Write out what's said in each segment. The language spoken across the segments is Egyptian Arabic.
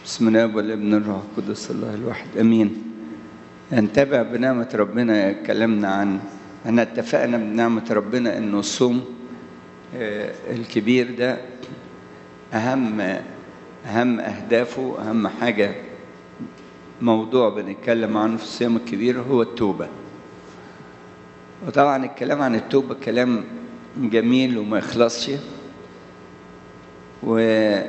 بسم الله والابن الروح القدس الله الواحد امين نتابع بنعمة ربنا كلامنا عن احنا اتفقنا بنعمة ربنا انه الصوم آه، الكبير ده اهم اهم اهدافه اهم حاجة موضوع بنتكلم عنه في الصيام الكبير هو التوبة وطبعا الكلام عن التوبة كلام جميل وما يخلصش و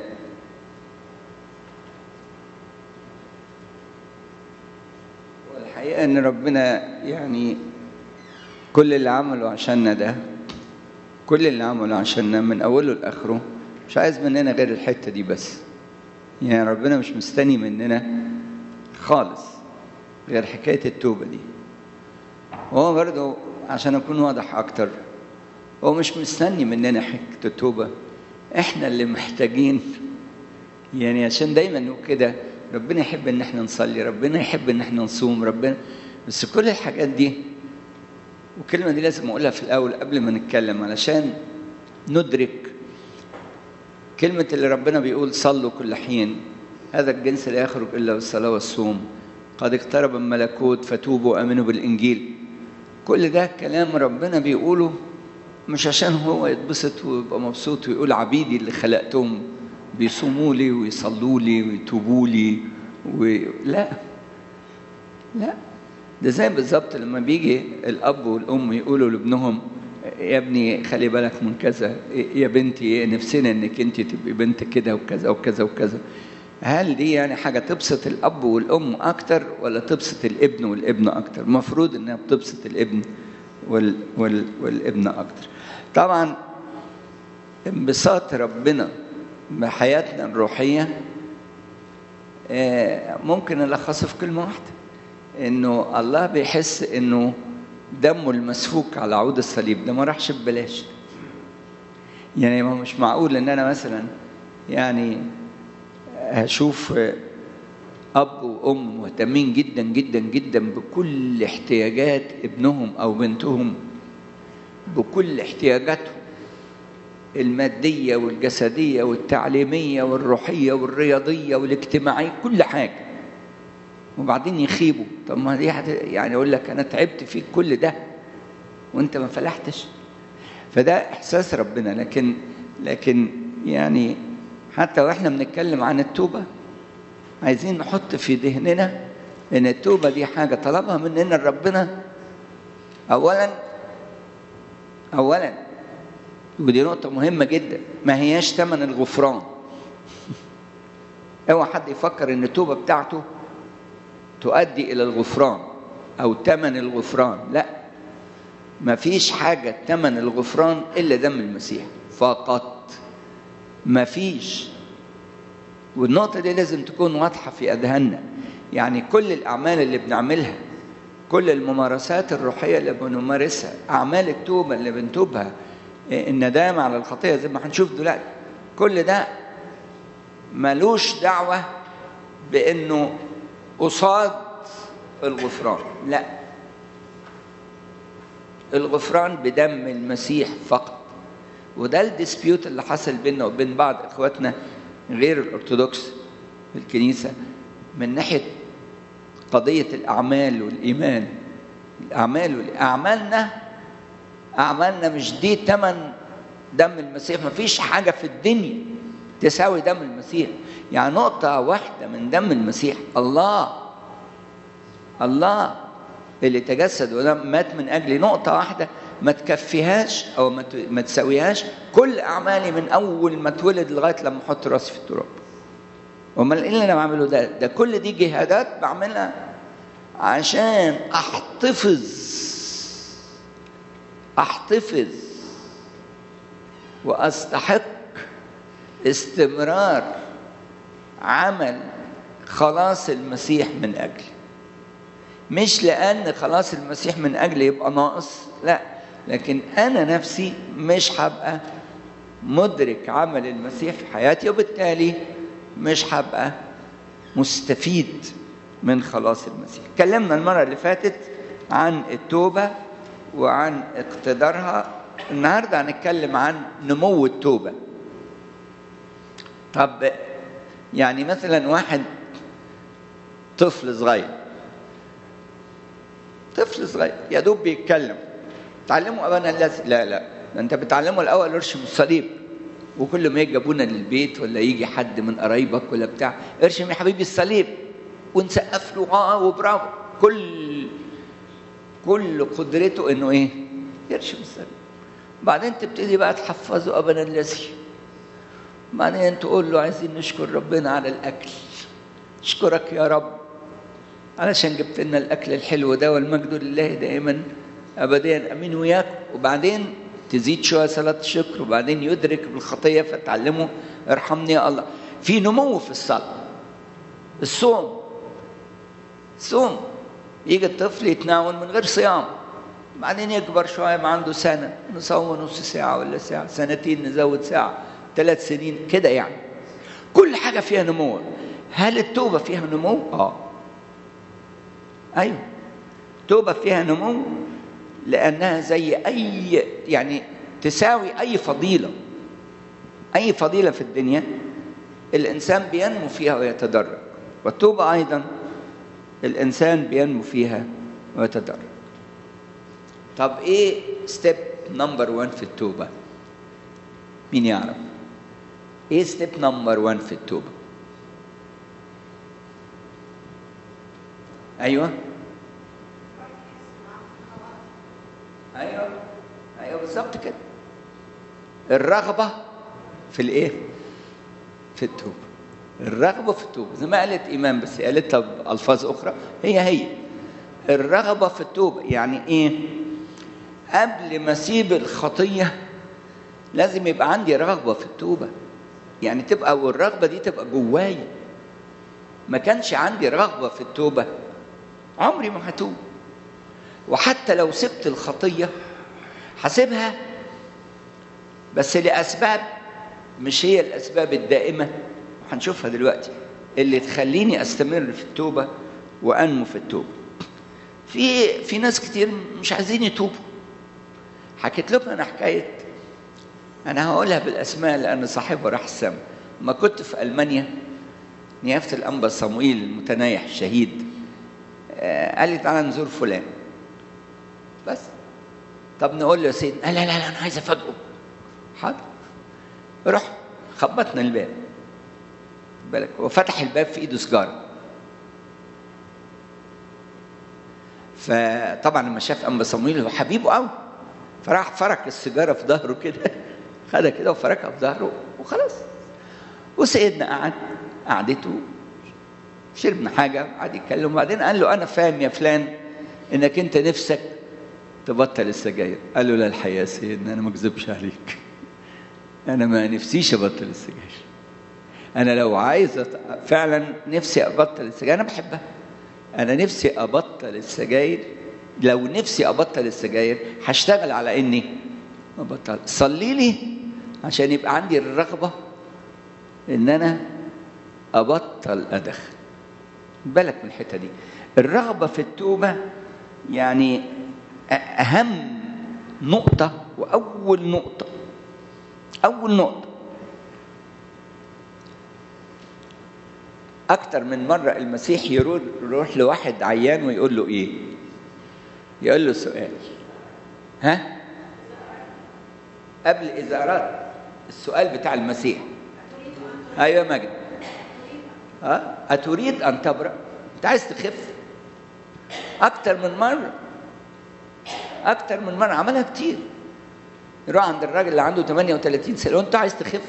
والحقيقة إن ربنا يعني كل اللي عمله عشاننا ده كل اللي عمله عشاننا من أوله لآخره مش عايز مننا غير الحتة دي بس يعني ربنا مش مستني مننا خالص غير حكاية التوبة دي وهو برضه عشان أكون واضح أكتر هو مش مستني مننا حكاية التوبة إحنا اللي محتاجين يعني عشان دايما نقول كده ربنا يحب ان احنا نصلي ربنا يحب ان احنا نصوم ربنا بس كل الحاجات دي والكلمه دي لازم اقولها في الاول قبل ما نتكلم علشان ندرك كلمه اللي ربنا بيقول صلوا كل حين هذا الجنس لا يخرج الا بالصلاه والصوم قد اقترب الملكوت فتوبوا امنوا بالانجيل كل ده كلام ربنا بيقوله مش عشان هو يتبسط ويبقى مبسوط ويقول عبيدي اللي خلقتهم بيصوموا لي ويصلوا لي ويتوبوا لي و... لا لا ده زي بالظبط لما بيجي الاب والام يقولوا لابنهم يا ابني خلي بالك من كذا يا بنتي نفسنا انك انت تبقي بنت كده وكذا وكذا وكذا هل دي يعني حاجه تبسط الاب والام اكتر ولا تبسط الابن والابن اكتر المفروض انها بتبسط الابن وال... وال... والابن اكتر طبعا انبساط ربنا بحياتنا الروحية ممكن نلخصه في كلمة واحدة إنه الله بيحس إنه دمه المسفوك على عود الصليب ده ما راحش ببلاش يعني ما مش معقول إن أنا مثلا يعني هشوف أب وأم مهتمين جدا جدا جدا بكل احتياجات ابنهم أو بنتهم بكل احتياجاتهم المادية والجسدية والتعليمية والروحية والرياضية والاجتماعية كل حاجة وبعدين يخيبوا طب ما دي يعني يقول لك أنا تعبت فيك كل ده وأنت ما فلحتش فده إحساس ربنا لكن لكن يعني حتى وإحنا بنتكلم عن التوبة عايزين نحط في ذهننا إن التوبة دي حاجة طلبها مننا ربنا أولا أولا ودي نقطة مهمة جدا ما هياش ثمن الغفران اوعى حد يفكر ان التوبة بتاعته تؤدي الى الغفران او ثمن الغفران لا ما فيش حاجة ثمن الغفران الا دم المسيح فقط ما فيش والنقطة دي لازم تكون واضحة في أذهاننا يعني كل الأعمال اللي بنعملها كل الممارسات الروحية اللي بنمارسها أعمال التوبة اللي بنتوبها الندامة على الخطية زي ما هنشوف دلوقتي كل ده ملوش دعوة بأنه قصاد الغفران لا الغفران بدم المسيح فقط وده الديسبيوت اللي حصل بيننا وبين بعض اخواتنا غير الارثوذكس في الكنيسه من ناحيه قضيه الاعمال والايمان الاعمال والاعمالنا أعمالنا مش دي تمن دم المسيح ما فيش حاجة في الدنيا تساوي دم المسيح يعني نقطة واحدة من دم المسيح الله الله اللي تجسد ومات من أجل نقطة واحدة ما تكفيهاش أو ما تساويهاش كل أعمالي من أول ما اتولد لغاية لما أحط راسي في التراب أمال إيه اللي أنا بعمله ده؟ ده كل دي جهادات بعملها عشان أحتفظ احتفظ واستحق استمرار عمل خلاص المسيح من اجلي مش لان خلاص المسيح من اجلي يبقى ناقص لا لكن انا نفسي مش هبقى مدرك عمل المسيح في حياتي وبالتالي مش هبقى مستفيد من خلاص المسيح اتكلمنا المره اللي فاتت عن التوبه وعن اقتدارها النهارده هنتكلم عن نمو التوبه طب يعني مثلا واحد طفل صغير طفل صغير يا دوب بيتكلم تعلمه ابانا الذي لا لا ده انت بتعلمه الاول ارشم الصليب وكل ما يجي ابونا للبيت ولا يجي حد من قرايبك ولا بتاع ارشم يا حبيبي الصليب ونسقف له اه وبرافو كل كل قدرته انه ايه يرشم الصليب بعدين تبتدي بقى تحفظه ابانا الذي بعدين تقول له عايزين نشكر ربنا على الاكل اشكرك يا رب علشان جبت لنا الاكل الحلو ده والمجد لله دائما ابديا امين وياك وبعدين تزيد شويه صلاه الشكر وبعدين يدرك بالخطيه فتعلمه ارحمني يا الله في نمو في الصلاه الصوم صوم يجي الطفل يتناول من غير صيام بعدين يكبر شويه يبقى عنده سنه نصوم نص ساعه ولا ساعه سنتين نزود ساعه ثلاث سنين كده يعني كل حاجه فيها نمو هل التوبه فيها نمو اه ايوه التوبه فيها نمو لانها زي اي يعني تساوي اي فضيله اي فضيله في الدنيا الانسان بينمو فيها ويتدرج والتوبه ايضا الانسان بينمو فيها ويتدرج طب ايه ستيب نمبر 1 في التوبه مين يعرف ايه ستيب نمبر 1 في التوبه ايوه ايوه ايوه بالظبط كده الرغبه في الايه في التوبه الرغبه في التوبه زي ما قالت ايمان بس قالتها بالفاظ اخرى هي هي الرغبه في التوبه يعني ايه قبل ما اسيب الخطيه لازم يبقى عندي رغبه في التوبه يعني تبقى والرغبه دي تبقى جوايا ما كانش عندي رغبه في التوبه عمري ما هتوب وحتى لو سبت الخطيه هسيبها بس لاسباب مش هي الاسباب الدائمه هنشوفها دلوقتي اللي تخليني استمر في التوبه وانمو في التوبه في في ناس كتير مش عايزين يتوبوا حكيت لكم انا حكايه انا هقولها بالاسماء لان صاحبها راح السما ما كنت في المانيا نيافه الانبا صموئيل المتنايح الشهيد آه قال لي تعالى نزور فلان بس طب نقول له يا سيدي قال لا لا لا انا عايز افاجئه حاضر رحت خبطنا الباب بالك هو فتح الباب في ايده سجاره فطبعا لما شاف انبا صمويل هو حبيبه قوي فراح فرك السيجاره في ظهره كده خدها كده وفركها في ظهره وخلاص وسيدنا قعد قعدته شربنا حاجه قعد يتكلم وبعدين قال له انا فاهم يا فلان انك انت نفسك تبطل السجاير قال له لا الحقيقه يا سيدنا انا ما اكذبش عليك انا ما نفسيش ابطل السجاير انا لو عايز فعلا نفسي ابطل السجاير انا بحبها انا نفسي ابطل السجاير لو نفسي ابطل السجاير هشتغل على اني ابطل صلي لي عشان يبقى عندي الرغبه ان انا ابطل ادخن بالك من الحته دي الرغبه في التوبه يعني اهم نقطه واول نقطه اول نقطه اكتر من مره المسيح يروح لواحد عيان ويقول له ايه يقول له سؤال ها قبل اذا اردت السؤال بتاع المسيح ايوه يا مجد ها اتريد ان تبرأ انت عايز تخف اكتر من مره اكتر من مره عملها كتير يروح عند الراجل اللي عنده 38 سنه انت عايز تخف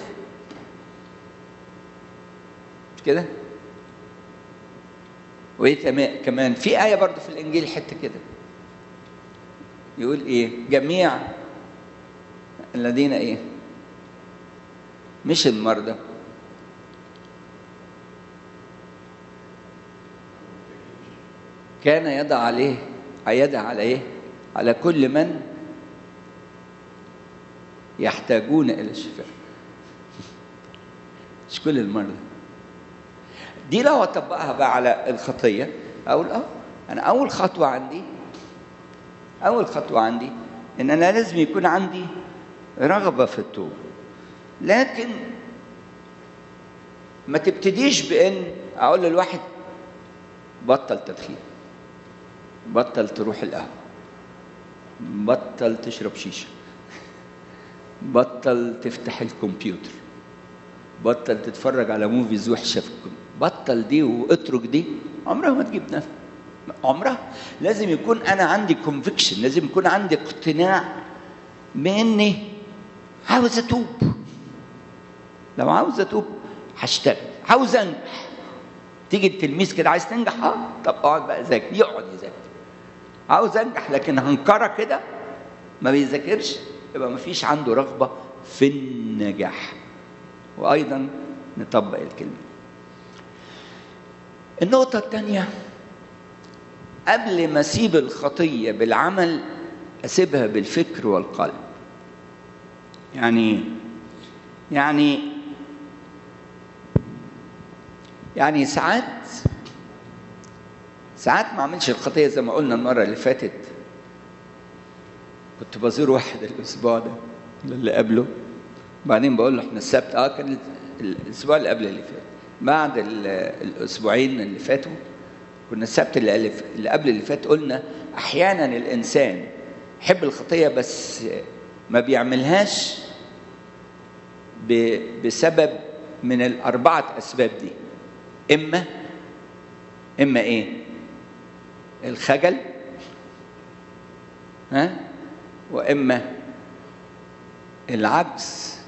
مش كده وايه كمان في ايه برضه في الانجيل حته كده يقول ايه جميع الذين ايه مش المرضى كان يضع عليه يدع عليه على كل من يحتاجون الى الشفاء مش كل المرضى دي لو اطبقها بقى على الخطيه اقول اه انا اول خطوه عندي اول خطوه عندي ان انا لازم يكون عندي رغبه في التوبه لكن ما تبتديش بان اقول للواحد بطل تدخين بطل تروح القهوه بطل تشرب شيشه بطل تفتح الكمبيوتر بطل تتفرج على موفيز وحشه في الكمبيوتر بطل دي واترك دي عمرها ما تجيب نفع عمرها لازم يكون انا عندي كونفكشن لازم يكون عندي اقتناع باني عاوز اتوب لو عاوز اتوب هشتغل عاوز انجح تيجي التلميذ كده عايز تنجح اه طب اقعد بقى ذاكر يقعد يذاكر عاوز انجح لكن هنكره كده ما بيذاكرش يبقى ما فيش عنده رغبه في النجاح وايضا نطبق الكلمه النقطه الثانيه قبل ما اسيب الخطيه بالعمل اسيبها بالفكر والقلب يعني يعني يعني ساعات ساعات ما اعملش الخطيه زي ما قلنا المره اللي فاتت كنت بزور واحد الاسبوع ده اللي قبله بعدين بقول له احنا السبت اه كان الاسبوع اللي قبل اللي فات بعد الاسبوعين اللي فاتوا كنا السبت اللي, اللي قبل اللي فات قلنا احيانا الانسان يحب الخطيه بس ما بيعملهاش بسبب من الاربعه اسباب دي اما اما ايه الخجل ها واما العجز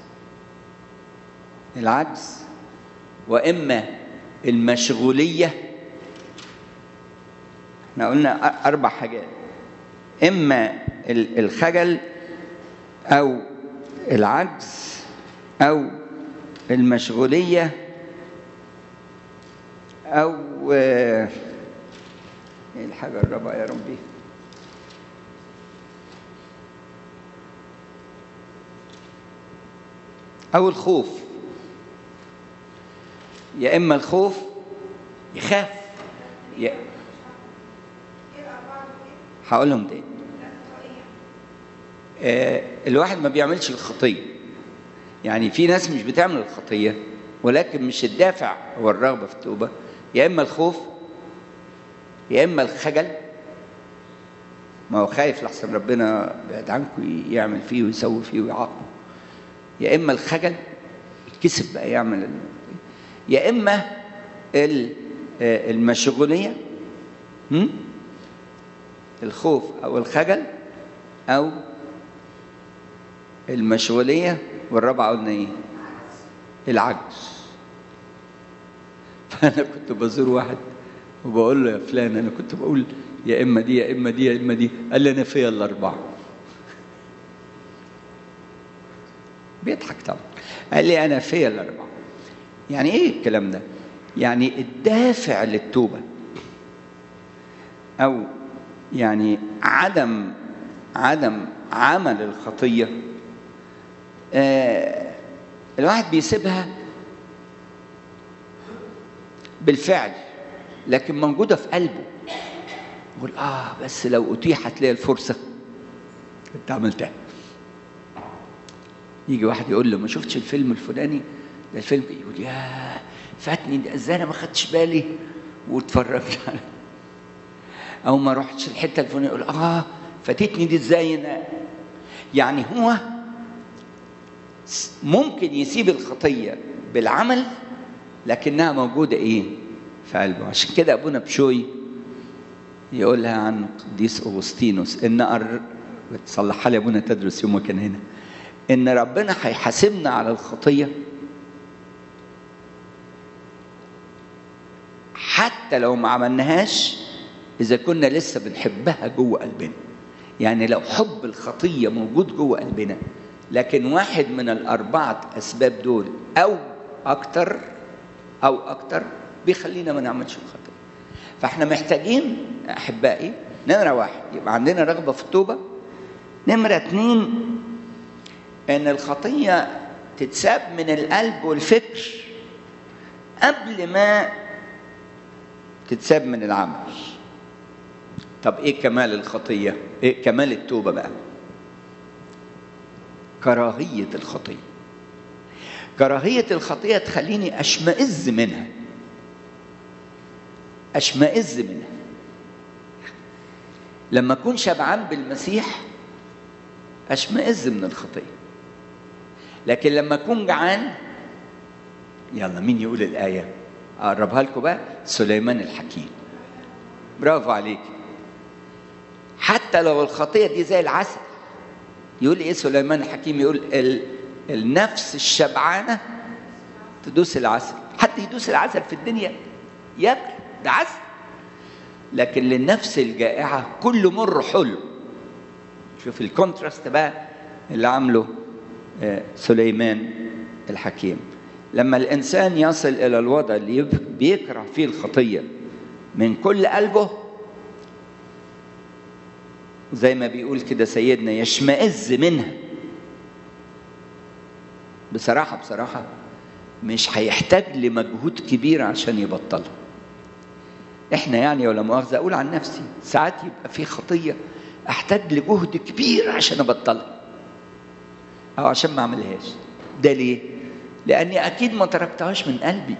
العجز واما المشغوليه احنا قلنا اربع حاجات اما الخجل او العجز او المشغوليه او ايه الحاجه الرابعه يا ربي او الخوف يا اما الخوف يخاف يا هقولهم تاني آه الواحد ما بيعملش الخطيه يعني في ناس مش بتعمل الخطيه ولكن مش الدافع هو الرغبه في التوبه يا اما الخوف يا اما الخجل ما هو خايف لحسن ربنا بعد عنكم يعمل فيه ويسوي فيه ويعاقبه يا اما الخجل يتكسب بقى يعمل يا اما المشغوليه الخوف او الخجل او المشغوليه والرابعه قلنا ايه العجز فانا كنت بزور واحد وبقول له يا فلان انا كنت بقول يا اما دي يا اما دي يا اما دي قال لي انا فيا الاربعه بيضحك طبعا قال لي انا فيا الاربعه يعني ايه الكلام ده يعني الدافع للتوبه او يعني عدم عدم عمل الخطيه آه الواحد بيسيبها بالفعل لكن موجوده في قلبه يقول اه بس لو اتيحت لي الفرصه كنت عملتها يجي واحد يقول له ما شفتش الفيلم الفلاني ده الفيلم يقول يا فاتني ده ازاي انا ما خدتش بالي واتفرجت عليه او ما رحتش الحته الفلانيه يقول اه فاتتني دي ازاي انا يعني هو ممكن يسيب الخطيه بالعمل لكنها موجوده ايه في قلبه عشان كده ابونا بشوي يقولها عن قديس اغسطينوس ان أر... صلحها لي ابونا تدرس يوم ما كان هنا ان ربنا هيحاسبنا على الخطيه حتى لو ما عملناهاش اذا كنا لسه بنحبها جوه قلبنا يعني لو حب الخطيه موجود جوه قلبنا لكن واحد من الاربعه اسباب دول او اكتر او اكتر بيخلينا ما نعملش الخطيه فاحنا محتاجين احبائي نمره واحد يبقى عندنا رغبه في التوبه نمره اتنين ان الخطيه تتساب من القلب والفكر قبل ما تتساب من العمل طب ايه كمال الخطيه ايه كمال التوبه بقى كراهيه الخطيه كراهية الخطية تخليني أشمئز منها أشمئز منها لما أكون شبعان بالمسيح أشمئز من الخطية لكن لما أكون جعان يلا مين يقول الآية أقربها لكم بقى سليمان الحكيم برافو عليك حتى لو الخطية دي زي العسل يقول إيه سليمان الحكيم يقول ال... النفس الشبعانة تدوس العسل حد يدوس العسل في الدنيا ياكل ده عسل لكن للنفس الجائعة كل مر حلو شوف الكونتراست بقى اللي عامله سليمان الحكيم لما الإنسان يصل إلى الوضع اللي بيكره فيه الخطية من كل قلبه زي ما بيقول كده سيدنا يشمئز منها بصراحة بصراحة مش هيحتاج لمجهود كبير عشان يبطلها احنا يعني ولا مؤاخذة اقول عن نفسي ساعات يبقى في خطية احتاج لجهد كبير عشان ابطلها او عشان ما اعملهاش ده ليه لاني اكيد ما تركتهاش من قلبي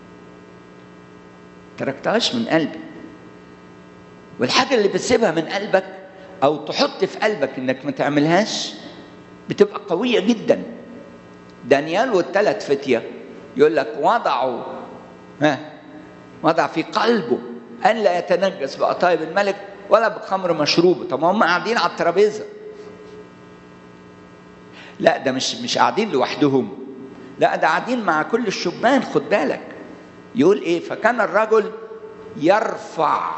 تركتهاش من قلبي والحاجة اللي بتسيبها من قلبك او تحط في قلبك انك ما تعملهاش بتبقى قوية جدا دانيال والثلاث فتية يقول لك وضعوا ها وضع في قلبه أن لا يتنجس بقطايب الملك ولا بخمر مشروبه طب هم قاعدين على الترابيزة لا ده مش مش قاعدين لوحدهم لا ده قاعدين مع كل الشبان خد بالك يقول ايه فكان الرجل يرفع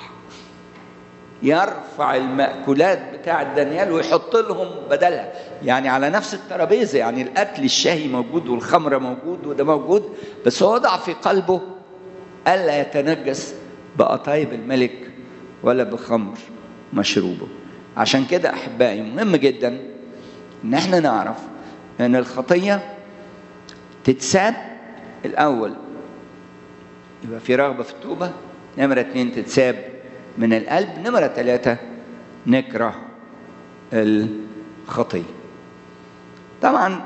يرفع المأكولات بتاع دانيال ويحط لهم بدلها يعني على نفس الترابيزة يعني الأكل الشهي موجود والخمر موجود وده موجود بس هو وضع في قلبه ألا يتنجس بقطايب الملك ولا بخمر مشروبه عشان كده أحبائي مهم جدا إن احنا نعرف إن الخطية تتساب الأول يبقى في رغبة في التوبة نمرة اتنين تتساب من القلب نمرة ثلاثة نكره الخطية طبعا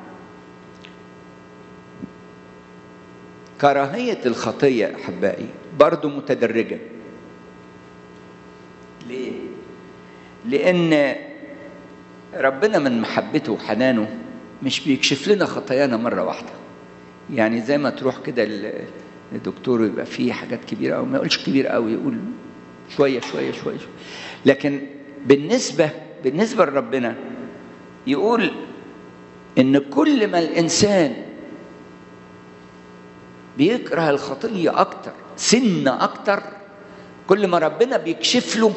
كراهية الخطية أحبائي برضو متدرجة ليه؟ لأن ربنا من محبته وحنانه مش بيكشف لنا خطايانا مرة واحدة يعني زي ما تروح كده الدكتور يبقى فيه حاجات كبيرة أو ما يقولش كبير قوي يقول شويه شويه شويه, شوية. لكن بالنسبه بالنسبه لربنا يقول ان كل ما الانسان بيكره الخطيه اكتر سن اكتر كل ما ربنا بيكشف له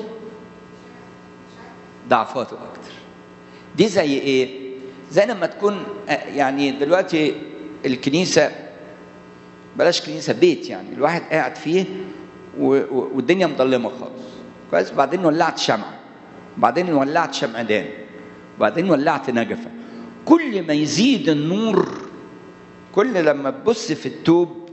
ضعفاته اكتر دي زي ايه زي لما تكون يعني دلوقتي الكنيسه بلاش كنيسه بيت يعني الواحد قاعد فيه والدنيا مظلمه خالص كويس بعدين ولعت شمعه بعدين ولعت شمعدان بعدين ولعت نجفه كل ما يزيد النور كل لما تبص في التوب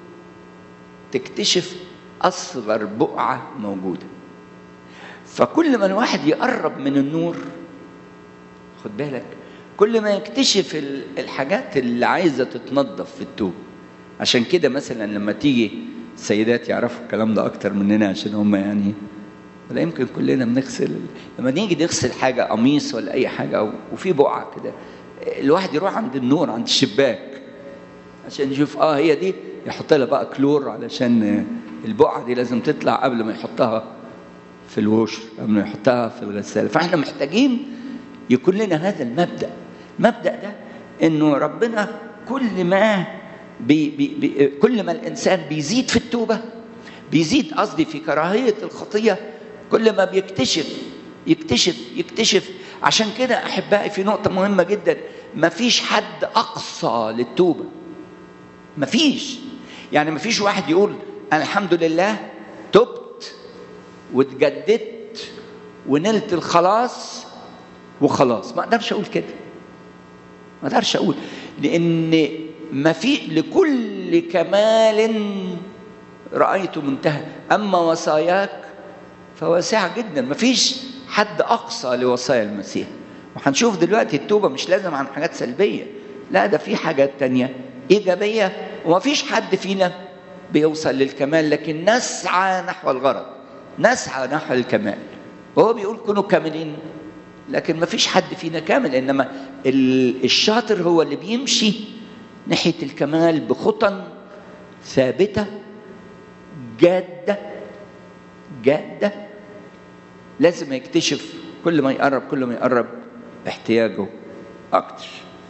تكتشف اصغر بقعه موجوده فكل ما الواحد يقرب من النور خد بالك كل ما يكتشف الحاجات اللي عايزه تتنظف في التوب عشان كده مثلا لما تيجي السيدات يعرفوا الكلام ده اكتر مننا عشان هم يعني ولا يمكن كلنا بنغسل لما نيجي نغسل حاجه قميص ولا اي حاجه أو وفي بقعه كده الواحد يروح عند النور عند الشباك عشان يشوف اه هي دي يحط لها بقى كلور علشان البقعه دي لازم تطلع قبل ما يحطها في الوش قبل ما يحطها في الغساله فاحنا محتاجين يكون لنا هذا المبدا المبدا ده انه ربنا كل ما بي بي بي كل ما الانسان بيزيد في التوبه بيزيد قصدي في كراهيه الخطيه كل ما بيكتشف يكتشف يكتشف عشان كده احبائي في نقطه مهمه جدا مفيش حد اقصى للتوبه مفيش يعني مفيش واحد يقول انا الحمد لله تبت واتجددت ونلت الخلاص وخلاص ما اقدرش اقول كده ما اقدرش اقول لان ما في لكل كمال رأيت منتهى أما وصاياك فواسعة جدا ما فيش حد أقصى لوصايا المسيح وهنشوف دلوقتي التوبة مش لازم عن حاجات سلبية لا ده في حاجات تانية إيجابية ومفيش حد فينا بيوصل للكمال لكن نسعى نحو الغرض نسعى نحو الكمال وهو بيقول كونوا كاملين لكن مفيش حد فينا كامل إنما الشاطر هو اللي بيمشي ناحية الكمال بخطى ثابتة جادة جادة لازم يكتشف كل ما يقرب كل ما يقرب احتياجه أكتر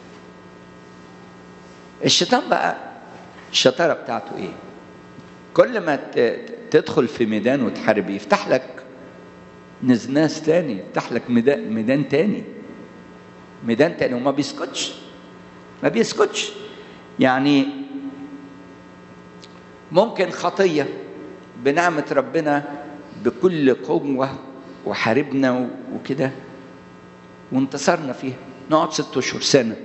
الشيطان بقى الشطارة بتاعته إيه؟ كل ما تدخل في ميدان وتحارب يفتح لك نزناس تاني يفتح لك ميدان, ميدان تاني ميدان تاني وما بيسكتش ما بيسكتش يعني ممكن خطية بنعمة ربنا بكل قوة وحاربنا وكده وانتصرنا فيها نقعد ست اشهر سنه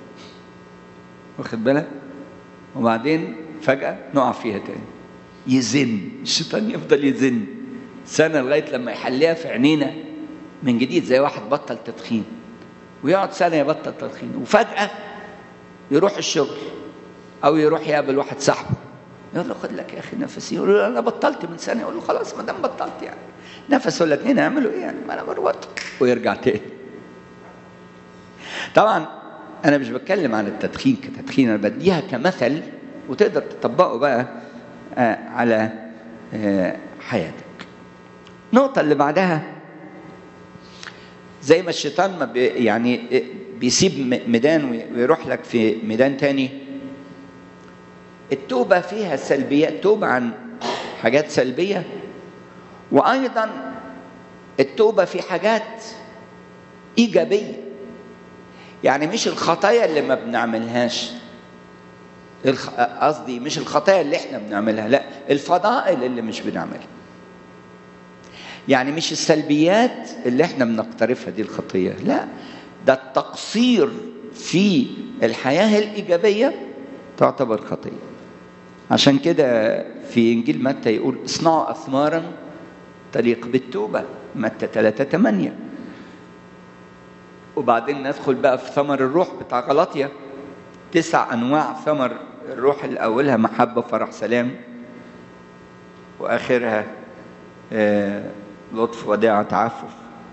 واخد بالك وبعدين فجاه نقع فيها تاني يزن الشيطان يفضل يزن سنه لغايه لما يحليها في عينينا من جديد زي واحد بطل تدخين ويقعد سنه يبطل تدخين وفجاه يروح الشغل او يروح يقابل واحد صاحبه يقول له خد لك يا اخي نفسي يقول له انا بطلت من سنه يقول له خلاص ما دام بطلت يعني نفسه ولا اتنين اعملوا ايه يعني ما انا بروط ويرجع تاني طبعا انا مش بتكلم عن التدخين كتدخين انا بديها كمثل وتقدر تطبقه بقى آه على آه حياتك النقطة اللي بعدها زي ما الشيطان ما بي يعني بيسيب ميدان ويروح لك في ميدان تاني التوبة فيها سلبيات توبة عن حاجات سلبية وأيضا التوبة في حاجات إيجابية يعني مش الخطايا اللي ما بنعملهاش قصدي مش الخطايا اللي احنا بنعملها لا الفضائل اللي مش بنعملها يعني مش السلبيات اللي احنا بنقترفها دي الخطيه لا ده التقصير في الحياه الايجابيه تعتبر خطيه عشان كده في انجيل متى يقول اصنعوا اثمارا تليق بالتوبه متى 3 8 وبعدين ندخل بقى في ثمر الروح بتاع غلطية تسع أنواع ثمر الروح اللي أولها محبة فرح سلام وآخرها آه لطف وداع تعفف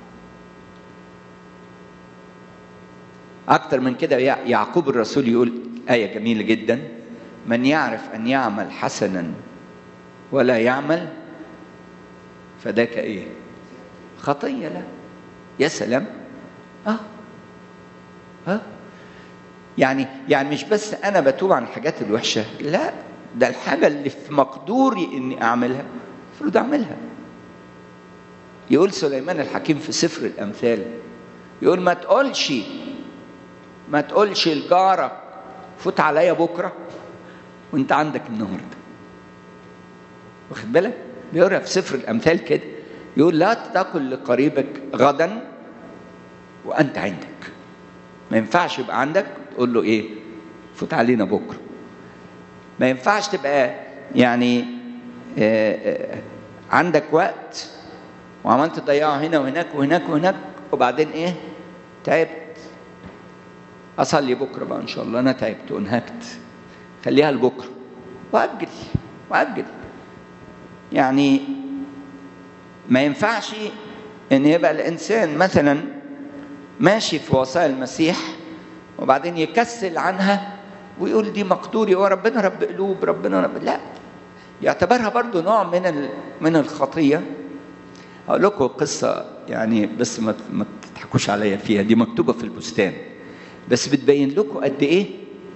أكتر من كده يعقوب الرسول يقول آية جميلة جدا من يعرف أن يعمل حسنا ولا يعمل فذاك إيه خطية لا يا سلام اه ها يعني يعني مش بس انا بتوب عن الحاجات الوحشه لا ده الحاجه اللي في مقدوري اني اعملها المفروض اعملها يقول سليمان الحكيم في سفر الامثال يقول ما تقولش ما تقولش لجارك فوت عليا بكره وانت عندك النهارده واخد بالك بيقرا في سفر الامثال كده يقول لا تقل لقريبك غدا وانت عندك ما ينفعش يبقى عندك تقول له ايه فوت علينا بكره ما ينفعش تبقى يعني آآ آآ عندك وقت وعمال تضيعه هنا وهناك وهناك وهناك وبعدين ايه تعبت اصلي بكره بقى ان شاء الله انا تعبت وانهكت خليها لبكره واجل واجل يعني ما ينفعش ان يبقى الانسان مثلا ماشي في وصايا المسيح وبعدين يكسل عنها ويقول دي مقدوري وربنا رب قلوب ربنا رب لا يعتبرها برضو نوع من من الخطيه اقول لكم قصه يعني بس ما ما تضحكوش عليا فيها دي مكتوبه في البستان بس بتبين لكم قد ايه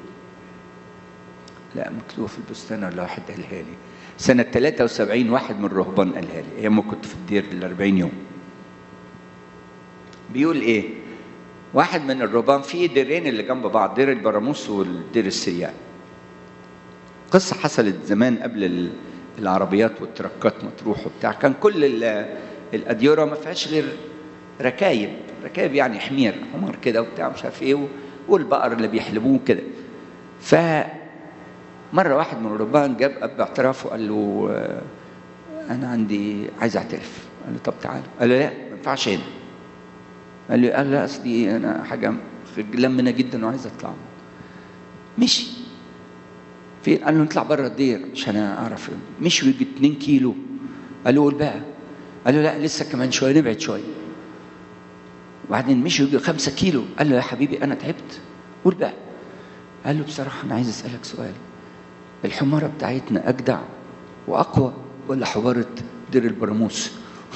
لا مكتوبه في البستان ولا واحد قالها لي سنة 73 واحد من الرهبان قالها لي أيام ما كنت في الدير ال 40 يوم بيقول إيه؟ واحد من الرهبان في ديرين اللي جنب بعض دير البراموس والدير السريان قصة حصلت زمان قبل العربيات والتركات مطروح وبتاع كان كل الأديرة ما فيهاش غير ركايب ركايب يعني حمير حمار كده وبتاع مش عارف ايه والبقر اللي بيحلبوه كده ف مرة واحد من الرهبان جاب أب اعتراف وقال له أنا عندي عايز أعترف قال له طب تعالى قال له لا ما ينفعش هنا قال لي قال لا أصلي أنا حاجة لمنة جدا وعايز أطلع مشي فين قال له نطلع بره الدير عشان اعرف مشي يجي 2 كيلو قال له قول بقى قال له لا لسه كمان شويه نبعد شويه وبعدين مشي يجي 5 كيلو قال له يا حبيبي انا تعبت قول بقى قال له بصراحه انا عايز اسالك سؤال الحماره بتاعتنا اجدع واقوى ولا حماره دير البراموس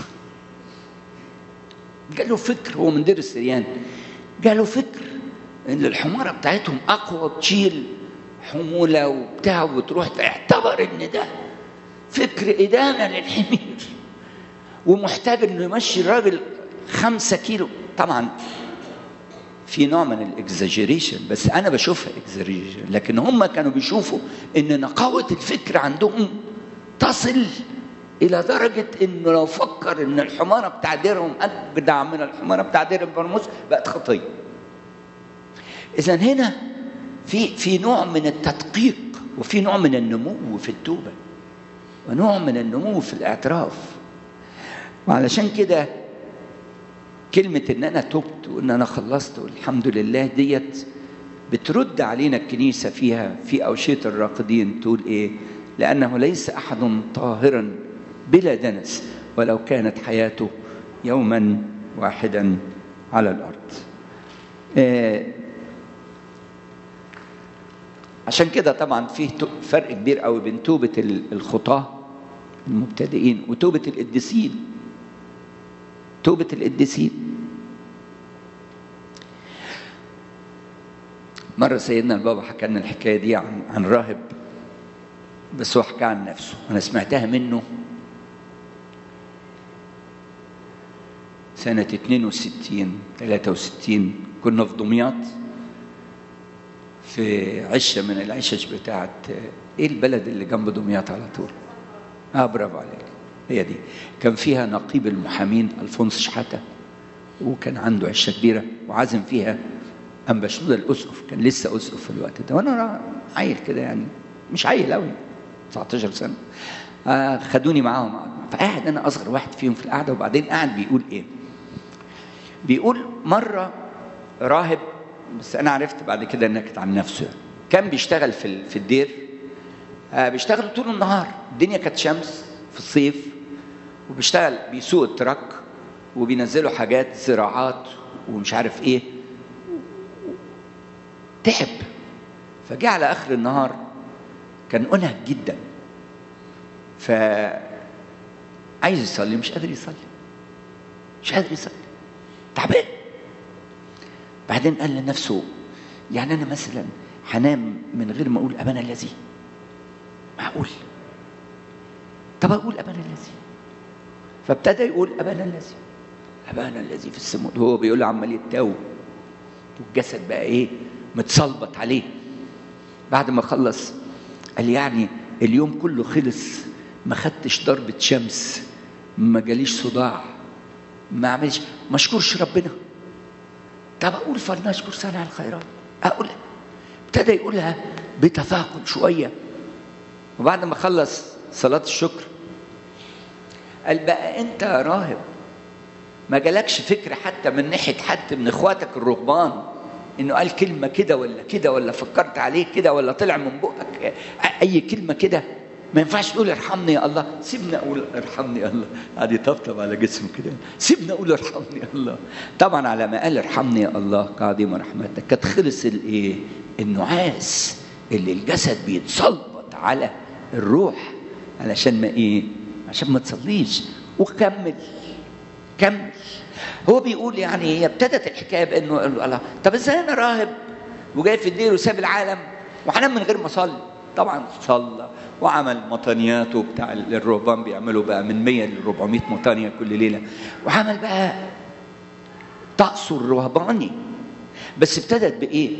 جاله فكر هو من دير السريان جاله فكر ان الحماره بتاعتهم اقوى بتشيل حموله وبتاع وبتروح اعتبر ان ده فكر ادانه للحمير ومحتاج انه يمشي الراجل خمسة كيلو طبعا في نوع من الاكزاجيريشن بس انا بشوفها اكزاجيريشن لكن هم كانوا بيشوفوا ان نقاوه الفكر عندهم تصل الى درجه انه لو فكر ان الحماره بتاع ديرهم اجدع من الحماره بتاع دير البرموس بقت خطيه. اذا هنا في في نوع من التدقيق وفي نوع من النمو في التوبه ونوع من النمو في الاعتراف. وعلشان كده كلمة إن أنا تبت وإن أنا خلصت والحمد لله ديت بترد علينا الكنيسة فيها في أوشية الراقدين تقول إيه؟ لأنه ليس أحد طاهرا بلا دنس ولو كانت حياته يوما واحدا على الأرض. آه عشان كده طبعا فيه فرق كبير قوي بين توبة الخطاة المبتدئين وتوبة القديسين توبة القديسين مرة سيدنا البابا حكى لنا الحكاية دي عن عن راهب بس هو حكى عن نفسه أنا سمعتها منه سنة 62 63 كنا في دمياط في عشة من العشش بتاعت إيه البلد اللي جنب دمياط على طول؟ آه برافو عليك هي دي كان فيها نقيب المحامين الفونس شحاته وكان عنده عشه كبيره وعازم فيها انبا شنوده الاسقف كان لسه اسقف في الوقت ده وانا عيل كده يعني مش عيل قوي 19 سنه آه خدوني معاهم فقاعد انا اصغر واحد فيهم في القعده وبعدين قاعد بيقول ايه بيقول مره راهب بس انا عرفت بعد كده انها كانت عن نفسه كان بيشتغل في في الدير آه بيشتغل طول النهار الدنيا كانت شمس في الصيف وبيشتغل بيسوق التراك وبينزلوا حاجات زراعات ومش عارف ايه تعب فجاء على اخر النهار كان انهك جدا ف عايز يصلي مش قادر يصلي مش قادر يصلي تعبان بعدين قال لنفسه يعني انا مثلا هنام من غير ما اقول ابانا الذي معقول طب اقول ابانا الذي فابتدى يقول ابانا الذي ابانا الذي في السماء هو بيقول له عمال يتاوب والجسد بقى ايه متصلبط عليه بعد ما خلص قال يعني اليوم كله خلص ما خدتش ضربة شمس ما جاليش صداع ما عملش ما اشكرش ربنا طب اقول فلنشكر صانع الخيرات اقولها ابتدى يقولها بتفاقم شويه وبعد ما خلص صلاة الشكر قال بقى انت يا راهب ما جالكش فكرة حتى من ناحية حد من اخواتك الرهبان انه قال كلمة كده ولا كده ولا فكرت عليه كده ولا طلع من بقك اي كلمة كده ما ينفعش تقول ارحمني يا الله سيبني اقول ارحمني يا الله قعد يطبطب على جسمه كده سيبني اقول ارحمني يا الله طبعا على ما قال ارحمني يا الله كعظيم رحمتك كانت خلص الايه النعاس اللي الجسد بيتصلبط على الروح علشان ما ايه عشان ما تصليش وكمل كمل هو بيقول يعني هي ابتدت الحكايه بانه الله طب ازاي انا راهب وجاي في الدير وساب العالم وهنام من غير ما اصلي طبعا صلى وعمل مطانياته بتاع الرهبان بيعملوا بقى من 100 ل 400 مطانيه كل ليله وعمل بقى طقسه الرهباني بس ابتدت بايه؟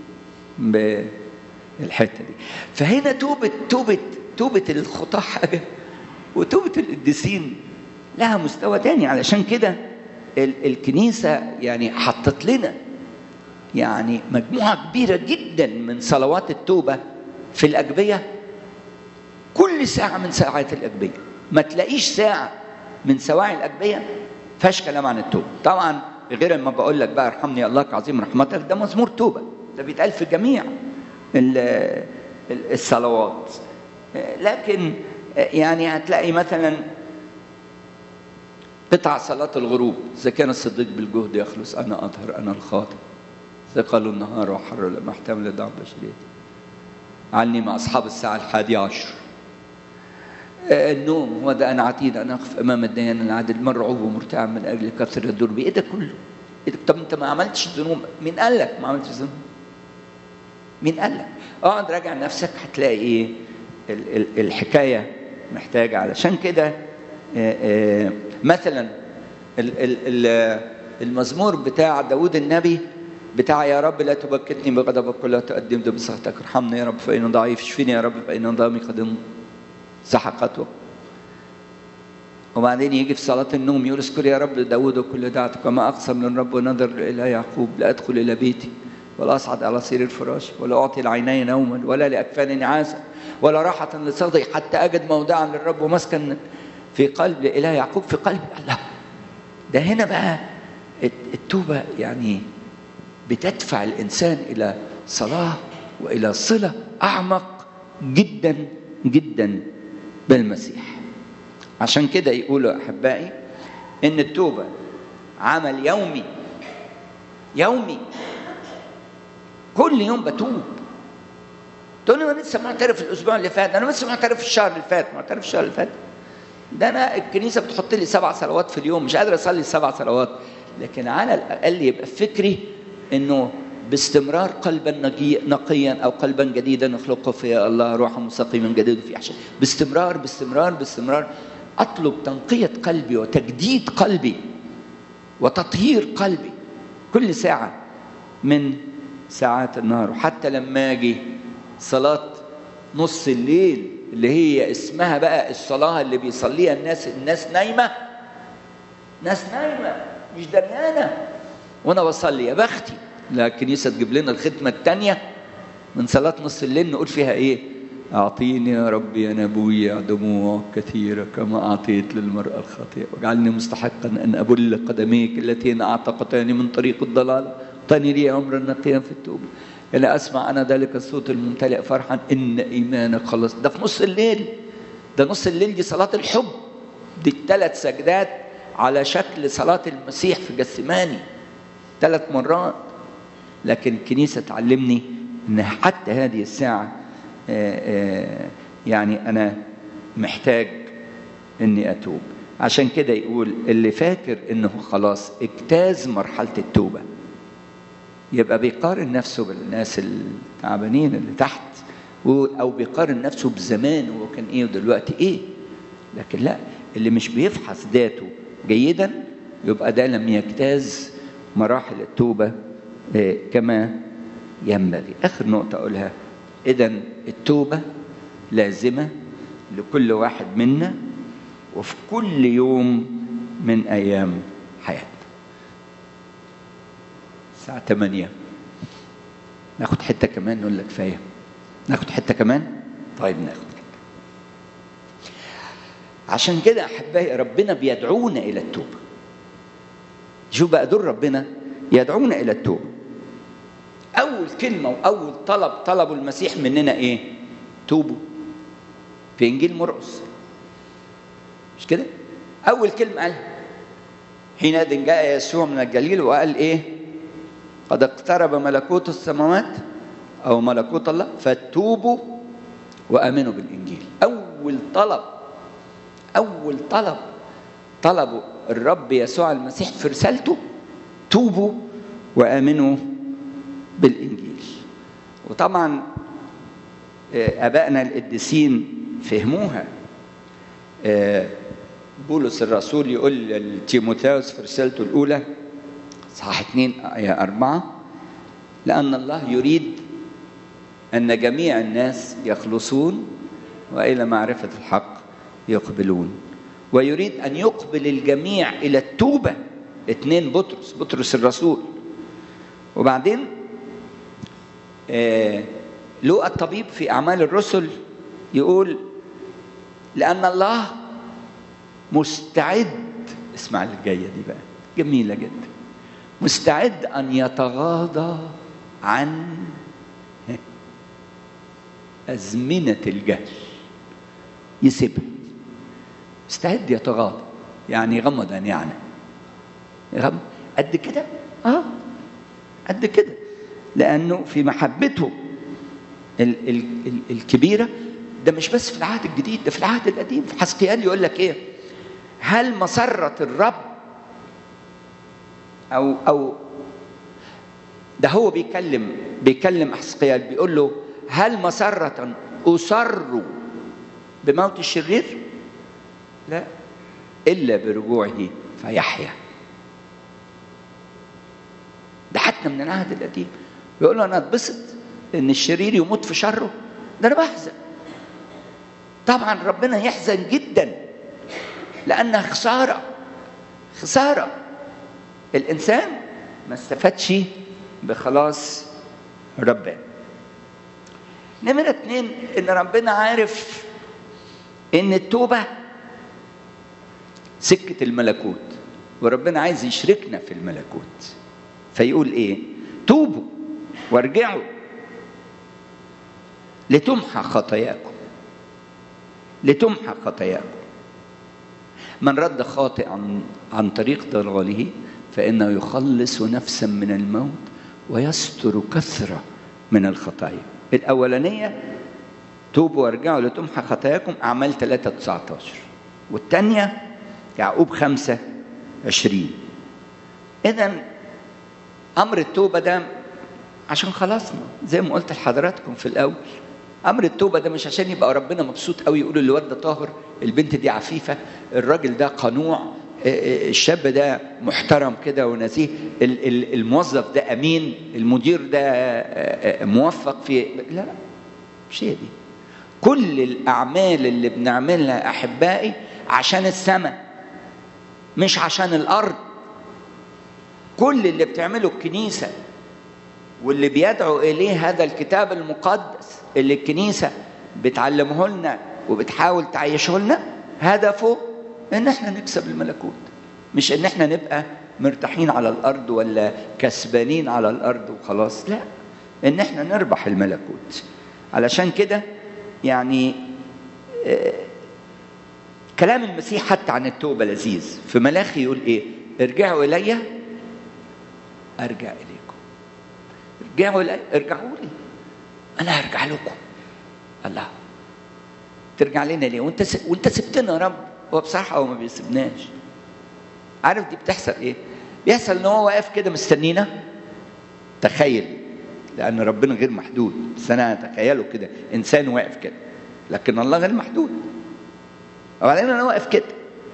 بالحته دي فهنا توبه توبه توبه الخطاه حاجه وتوبه القديسين لها مستوى تاني علشان كده الكنيسه يعني حطت لنا يعني مجموعه كبيره جدا من صلوات التوبه في الاجبيه كل ساعه من ساعات الاجبيه ما تلاقيش ساعه من سواعي الاجبيه فيهاش كلام عن التوبه طبعا غير ما بقول لك بقى ارحمني الله كعظيم رحمتك ده مزمور توبه ده بيتقال في جميع الصلوات لكن يعني هتلاقي مثلا قطع صلاة الغروب إذا كان الصديق بالجهد يخلص أنا أطهر أنا الخاطئ ثقل النهار وحر لما احتمل ضعف بشريتي عني مع أصحاب الساعة الحادية عشر النوم هو ده أنا عتيد أنا أخف أمام الديان العادل مرعوب ومرتعب من أجل كثرة الدرب إيه ده كله؟ إيه ده؟ طب أنت ما عملتش ذنوب مين قال لك ما عملتش ذنوب؟ مين قال لك؟ اقعد راجع نفسك هتلاقي إيه؟ ال- ال- الحكاية محتاجة علشان كده مثلا ال- ال- ال- المزمور بتاع داود النبي بتاع يا رب لا تبكتني بغضبك ولا تقدم بسخطك ارحمني يا رب فإن ضعيف اشفيني يا رب فإن نظامي قد سحقته وبعدين يجي في صلاة النوم يقول اذكر يا رب داود وكل دعتك وما أقسم للرب ونظر إلى يعقوب لا أدخل إلى بيتي ولا أصعد على سرير الفراش ولا أعطي العينين نوما ولا لأكفاني نعاسا ولا راحة لصدري حتى أجد موضعا للرب ومسكن في قلب إله يعقوب في قلب الله ده هنا بقى التوبة يعني بتدفع الإنسان إلى صلاة وإلى صلة أعمق جدا جدا بالمسيح عشان كده يقولوا أحبائي إن التوبة عمل يومي يومي كل يوم بتوب تقول لي انا لسه معترف الاسبوع اللي فات انا لسه معترف الشهر اللي فات معترف الشهر اللي فات ده انا الكنيسه بتحط لي سبع صلوات في اليوم مش قادر اصلي السبع صلوات لكن على الاقل يبقى فكري انه باستمرار قلبا نقي نقيا او قلبا جديدا نخلقه في الله روحا مستقيما جديد في احشاء باستمرار باستمرار باستمرار اطلب تنقيه قلبي وتجديد قلبي وتطهير قلبي كل ساعه من ساعات النهار وحتى لما اجي صلاه نص الليل اللي هي اسمها بقى الصلاه اللي بيصليها الناس الناس نايمه ناس نايمه مش دريانه وانا بصلي يا بختي لا الكنيسه تجيب لنا الختمه الثانيه من صلاه نص الليل نقول فيها ايه أعطيني يا رب يا نبوي دموع كثيرة كما أعطيت للمرأة الخاطئة واجعلني مستحقا أن أبل قدميك اللتين أعتقتاني من طريق الضلال اعطني لي عمرا نقيا في التوبة إلى أسمع أنا ذلك الصوت الممتلئ فرحا إن إيمانك خلص ده في نص الليل ده نص الليل دي صلاة الحب دي الثلاث سجدات على شكل صلاة المسيح في جسماني ثلاث مرات لكن الكنيسة تعلمني أن حتى هذه الساعة يعني أنا محتاج إني أتوب عشان كده يقول اللي فاكر إنه خلاص اجتاز مرحلة التوبة يبقى بيقارن نفسه بالناس التعبانين اللي تحت أو بيقارن نفسه بزمان هو كان إيه ودلوقتي إيه لكن لا اللي مش بيفحص ذاته جيدا يبقى ده لم يجتاز مراحل التوبة كما ينبغي آخر نقطة أقولها إذا التوبة لازمة لكل واحد منا وفي كل يوم من أيام حياتنا الساعة 8 ناخد حتة كمان نقول لك كفاية ناخد حتة كمان طيب ناخد عشان كده أحبائي ربنا بيدعونا إلى التوبة شو بقى دور ربنا يدعونا إلى التوبة أول كلمة وأول طلب طلبه المسيح مننا إيه؟ توبوا في إنجيل مرقس مش كده؟ أول كلمة قالها حينئذ جاء يسوع من الجليل وقال إيه؟ قد اقترب ملكوت السماوات أو ملكوت الله فتوبوا وآمنوا بالإنجيل أول طلب أول طلب طلبه الرب يسوع المسيح في رسالته توبوا وآمنوا بالإنجيل وطبعا آبائنا القديسين فهموها بولس الرسول يقول لتيموثاوس في رسالته الأولى صح اثنين آية أربعة لأن الله يريد أن جميع الناس يخلصون وإلى معرفة الحق يقبلون ويريد أن يقبل الجميع إلى التوبة اثنين بطرس بطرس الرسول وبعدين آه لوقا الطبيب في أعمال الرسل يقول لأن الله مستعد اسمع الجاية دي بقى جميلة جدا مستعد أن يتغاضى عن أزمنة الجهل يسيبها استعد يتغاضى يعني غمضا يعني غم قد كده اه قد كده لانه في محبته ال ال ال الكبيره ده مش بس في العهد الجديد ده في العهد القديم في حسقيال يقول لك ايه هل مسرة الرب او او ده هو بيكلم بيكلم حسقيال بيقول له هل مسرة أسر بموت الشرير؟ لا إلا برجوعه فيحيا ده حتى من العهد القديم بيقول له أنا أتبسط إن الشرير يموت في شره ده أنا بحزن طبعا ربنا يحزن جدا لأنها خسارة خسارة الإنسان ما استفادش بخلاص ربنا نمرة اتنين إن ربنا عارف إن التوبة سكة الملكوت وربنا عايز يشركنا في الملكوت فيقول إيه توبوا وارجعوا لتمحى خطاياكم لتمحى خطاياكم من رد خاطئ عن عن طريق ضلاله فإنه يخلص نفسا من الموت ويستر كثرة من الخطايا الأولانية توبوا وارجعوا لتمحى خطاياكم أعمال 3 19 والثانية يعقوب 5 20 إذا أمر التوبة ده عشان خلصنا زي ما قلت لحضراتكم في الأول امر التوبه ده مش عشان يبقى ربنا مبسوط قوي يقول الواد ده طاهر البنت دي عفيفه الراجل ده قنوع الشاب ده محترم كده ونزيه الموظف ده امين المدير ده موفق في لا لا مش هي دي كل الاعمال اللي بنعملها احبائي عشان السماء مش عشان الارض كل اللي بتعمله الكنيسه واللي بيدعو اليه هذا الكتاب المقدس اللي الكنيسه بتعلمه لنا وبتحاول تعيشه لنا هدفه ان احنا نكسب الملكوت مش ان احنا نبقى مرتاحين على الارض ولا كسبانين على الارض وخلاص لا ان احنا نربح الملكوت علشان كده يعني آه كلام المسيح حتى عن التوبه لذيذ في ملاخي يقول ايه ارجعوا الي ارجع اليكم ارجعوا الي ارجعوا لي انا هرجع لكم الله ترجع لنا ليه وانت س... وانت سبتنا يا رب هو بصراحه هو ما بيسيبناش عارف دي بتحصل ايه بيحصل ان هو واقف كده مستنينا تخيل لان ربنا غير محدود بس انا اتخيله كده انسان واقف كده لكن الله غير محدود وبعدين انا واقف كده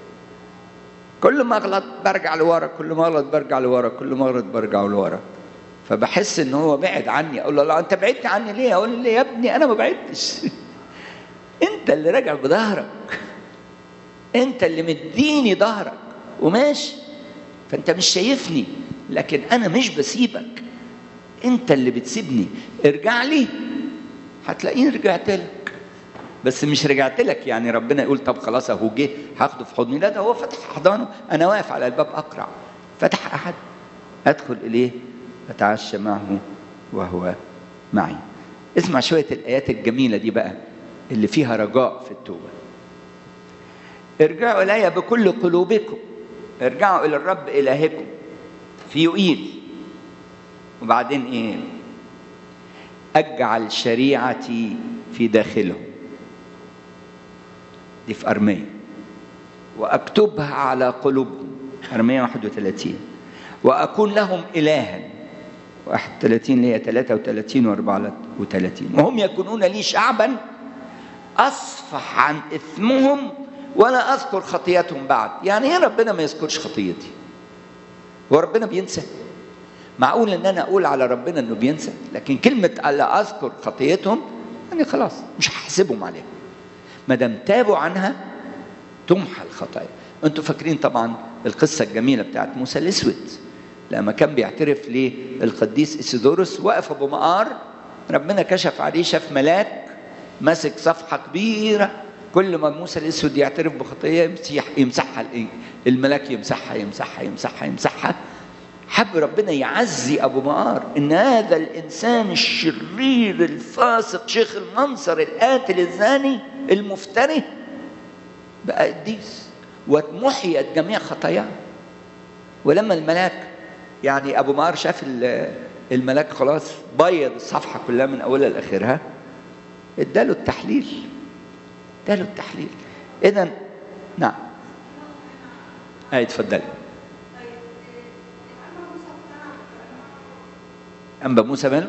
كل ما اغلط برجع لورا كل ما اغلط برجع لورا كل ما اغلط برجع لورا فبحس ان هو بعد عني اقول له لا انت بعدت عني ليه اقول له يا ابني انا ما بعدتش انت اللي راجع بظهرك انت اللي مديني ظهرك وماشي فانت مش شايفني لكن انا مش بسيبك انت اللي بتسيبني ارجع لي هتلاقيني رجعت لك بس مش رجعت لك يعني ربنا يقول طب خلاص اهو جه هاخده في حضني لا ده هو فتح حضانه انا واقف على الباب اقرع فتح احد ادخل اليه اتعشى معه وهو معي اسمع شويه الايات الجميله دي بقى اللي فيها رجاء في التوبه ارجعوا الي بكل قلوبكم ارجعوا الى الرب الهكم في يوئيل وبعدين ايه اجعل شريعتي في داخلهم دي في ارميه واكتبها على قلوبهم ارميه 31 واكون لهم الها 31 اللي هي 33 و 34 وهم يكونون لي شعبا اصفح عن اثمهم ولا اذكر خطيتهم بعد يعني ايه ربنا ما يذكرش خطيتي هو ربنا بينسى معقول ان انا اقول على ربنا انه بينسى لكن كلمه الا اذكر خطيتهم يعني خلاص مش هحسبهم عليها ما دام تابوا عنها تمحى الخطايا انتوا فاكرين طبعا القصه الجميله بتاعت موسى الاسود لما كان بيعترف للقديس اسيدوروس وقف ابو مقار ربنا كشف عليه شاف ملاك ماسك صفحه كبيره كل ما موسى الاسود يعترف بخطيه يمسح يمسحها الملاك يمسحها يمسحها يمسحها يمسحها حب ربنا يعزي ابو مقار ان هذا الانسان الشرير الفاسق شيخ المنصر القاتل الزاني المفتري بقى قديس ومحيت جميع خطاياه ولما الملاك يعني ابو مقار شاف الملاك خلاص بيض الصفحه كلها من اولها لاخرها اداله التحليل اداله التحليل اذا نعم اي اتفضلي أنبا موسى ماله؟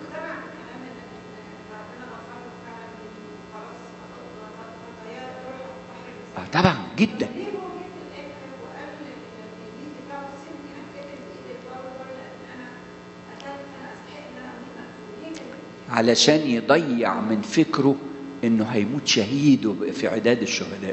آه طبعا جدا علشان يضيع من فكره انه هيموت شهيد ويبقى في عداد الشهداء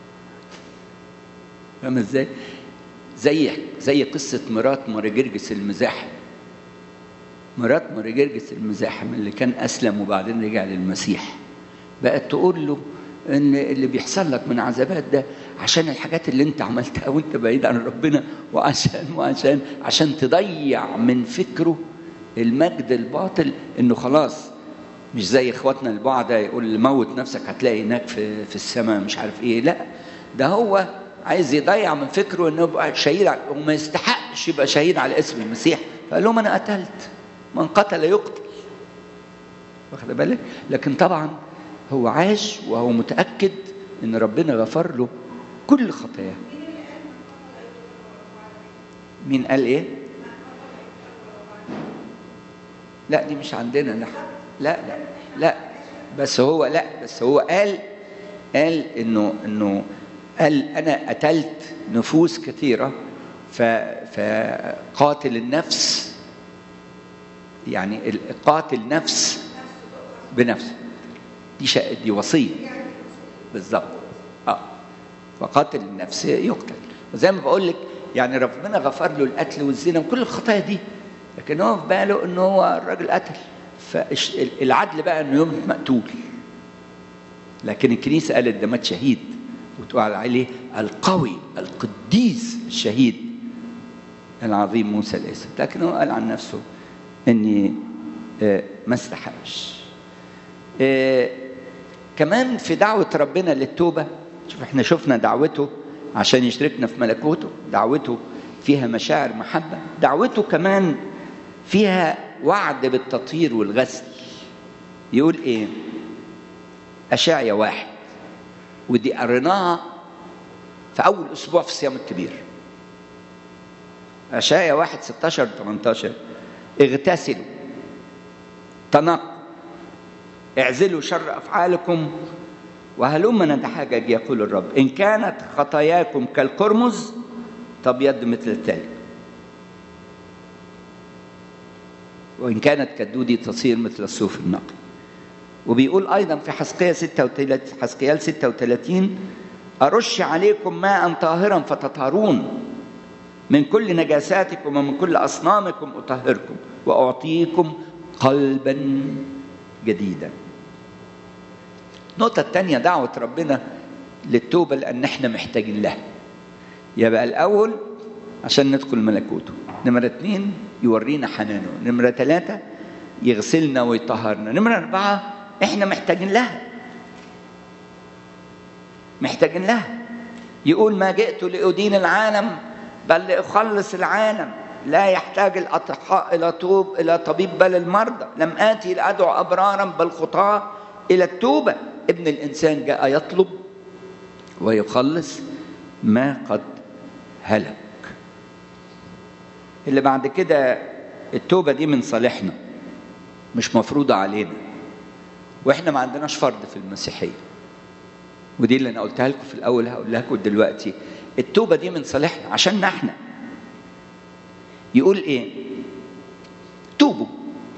فاهم ازاي؟ زي زي قصه مرات مارجرجس المزاحم مرات مارجرجس المزاحم اللي كان اسلم وبعدين رجع للمسيح بقت تقول له ان اللي بيحصل لك من عذابات ده عشان الحاجات اللي انت عملتها وانت بعيد عن ربنا وعشان وعشان عشان تضيع من فكره المجد الباطل انه خلاص مش زي اخواتنا البعض يقول موت نفسك هتلاقي هناك في في السماء مش عارف ايه لا ده هو عايز يضيع من فكره انه يبقى شهيد وما يستحقش يبقى شهيد على اسم المسيح فقال لهم انا قتلت من قتل يقتل واخد بالك لكن طبعا هو عاش وهو متاكد ان ربنا غفر له كل خطاياه مين قال ايه لا دي مش عندنا نحن لا لا لا بس هو لا بس هو قال قال انه انه قال انا قتلت نفوس كثيره فقاتل النفس يعني قاتل نفس بنفسه دي شا... دي وصيه بالظبط اه فقاتل النفس يقتل وزي ما بقول لك يعني ربنا غفر له القتل والزنا وكل الخطايا دي لكن هو في باله ان هو الراجل قتل فالعدل بقى انه يوم مقتول لكن الكنيسه قالت ده مات شهيد وتقال عليه القوي القديس الشهيد العظيم موسى الاسد لكن هو قال عن نفسه اني ما استحقش كمان في دعوة ربنا للتوبة شوف احنا شفنا دعوته عشان يشركنا في ملكوته دعوته فيها مشاعر محبة دعوته كمان فيها وعد بالتطهير والغسل يقول ايه أشعيا واحد ودي قريناها في أول أسبوع في الصيام الكبير أشعيا واحد 16 18 اغتسلوا تنقوا اعزلوا شر افعالكم وهلم نتحاجج يقول الرب ان كانت خطاياكم كالقرمز تبيض مثل التلج وان كانت كالدودي تصير مثل الصوف النقي وبيقول ايضا في حسقيال 36 حسقيال 36 ارش عليكم ماء طاهرا فتطهرون من كل نجاساتكم ومن كل أصنامكم أطهركم وأعطيكم قلبا جديدا النقطة الثانية دعوة ربنا للتوبة لأن احنا محتاجين لها يبقى الأول عشان ندخل ملكوته نمرة اثنين يورينا حنانه نمرة ثلاثة يغسلنا ويطهرنا نمرة أربعة احنا محتاجين لها محتاجين لها يقول ما جئت لأدين العالم بل لأخلص العالم لا يحتاج الأطحاء إلى طوب إلى طبيب بل المرضى لم آتي لأدعو أبرارا بل خطاة إلى التوبة ابن الإنسان جاء يطلب ويخلص ما قد هلك اللي بعد كده التوبة دي من صالحنا مش مفروضة علينا واحنا ما عندناش فرض في المسيحية ودي اللي انا قلتها لكم في الاول هقول لكم دلوقتي التوبة دي من صالحنا عشان احنا يقول ايه توبوا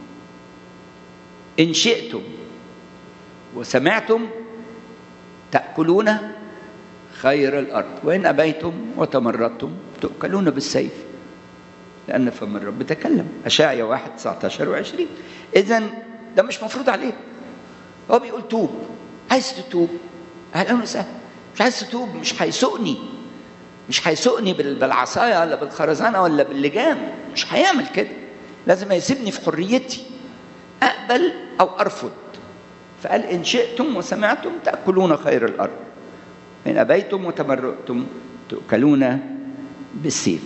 ان شئتم وسمعتم تأكلون خير الأرض وإن أبيتم وتمردتم تؤكلون بالسيف لأن فم الرب تكلم أشعيا واحد 19 و20 إذا ده مش مفروض عليه هو بيقول توب عايز تتوب أهلا وسهلا مش عايز تتوب مش هيسوقني مش هيسوقني بالعصايه ولا بالخرزانه ولا باللجام مش هيعمل كده لازم يسيبني في حريتي اقبل او ارفض فقال ان شئتم وسمعتم تاكلون خير الارض ان ابيتم وتمرؤتم تؤكلون بالسيف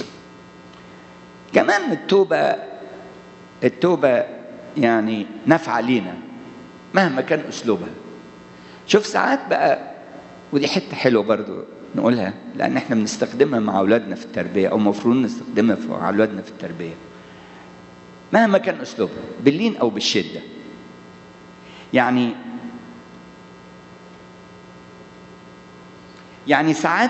كمان التوبه التوبه يعني نافعه لينا مهما كان اسلوبها شوف ساعات بقى ودي حته حلوه برضو نقولها لان احنا بنستخدمها مع اولادنا في التربيه او المفروض نستخدمها مع اولادنا في التربيه مهما كان اسلوبها باللين او بالشده يعني يعني ساعات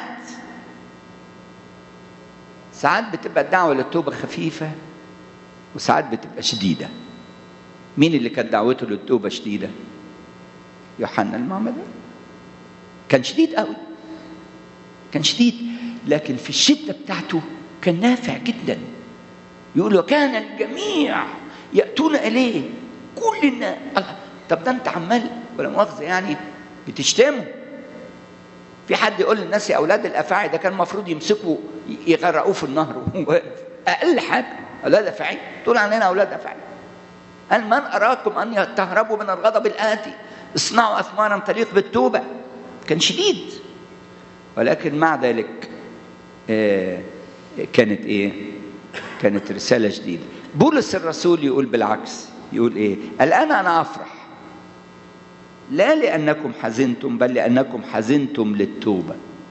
ساعات بتبقى الدعوه للتوبه خفيفه وساعات بتبقى شديده مين اللي كانت دعوته للتوبه شديده يوحنا المعمدان كان شديد قوي كان شديد لكن في الشده بتاعته كان نافع جدا يقول وكان الجميع ياتون اليه كل الناس طب ده انت عمال ولا مؤاخذه يعني بتشتمه في حد يقول للناس يا اولاد الافاعي ده كان المفروض يمسكوا يغرقوه في النهر اقل حاجه اولاد افاعي تقول علينا اولاد افاعي قال من اراكم ان تهربوا من الغضب الاتي اصنعوا اثمارا تليق بالتوبه كان شديد ولكن مع ذلك آه كانت ايه كانت رساله جديده بولس الرسول يقول بالعكس يقول ايه الان انا افرح لا لانكم حزنتم بل لانكم حزنتم للتوبه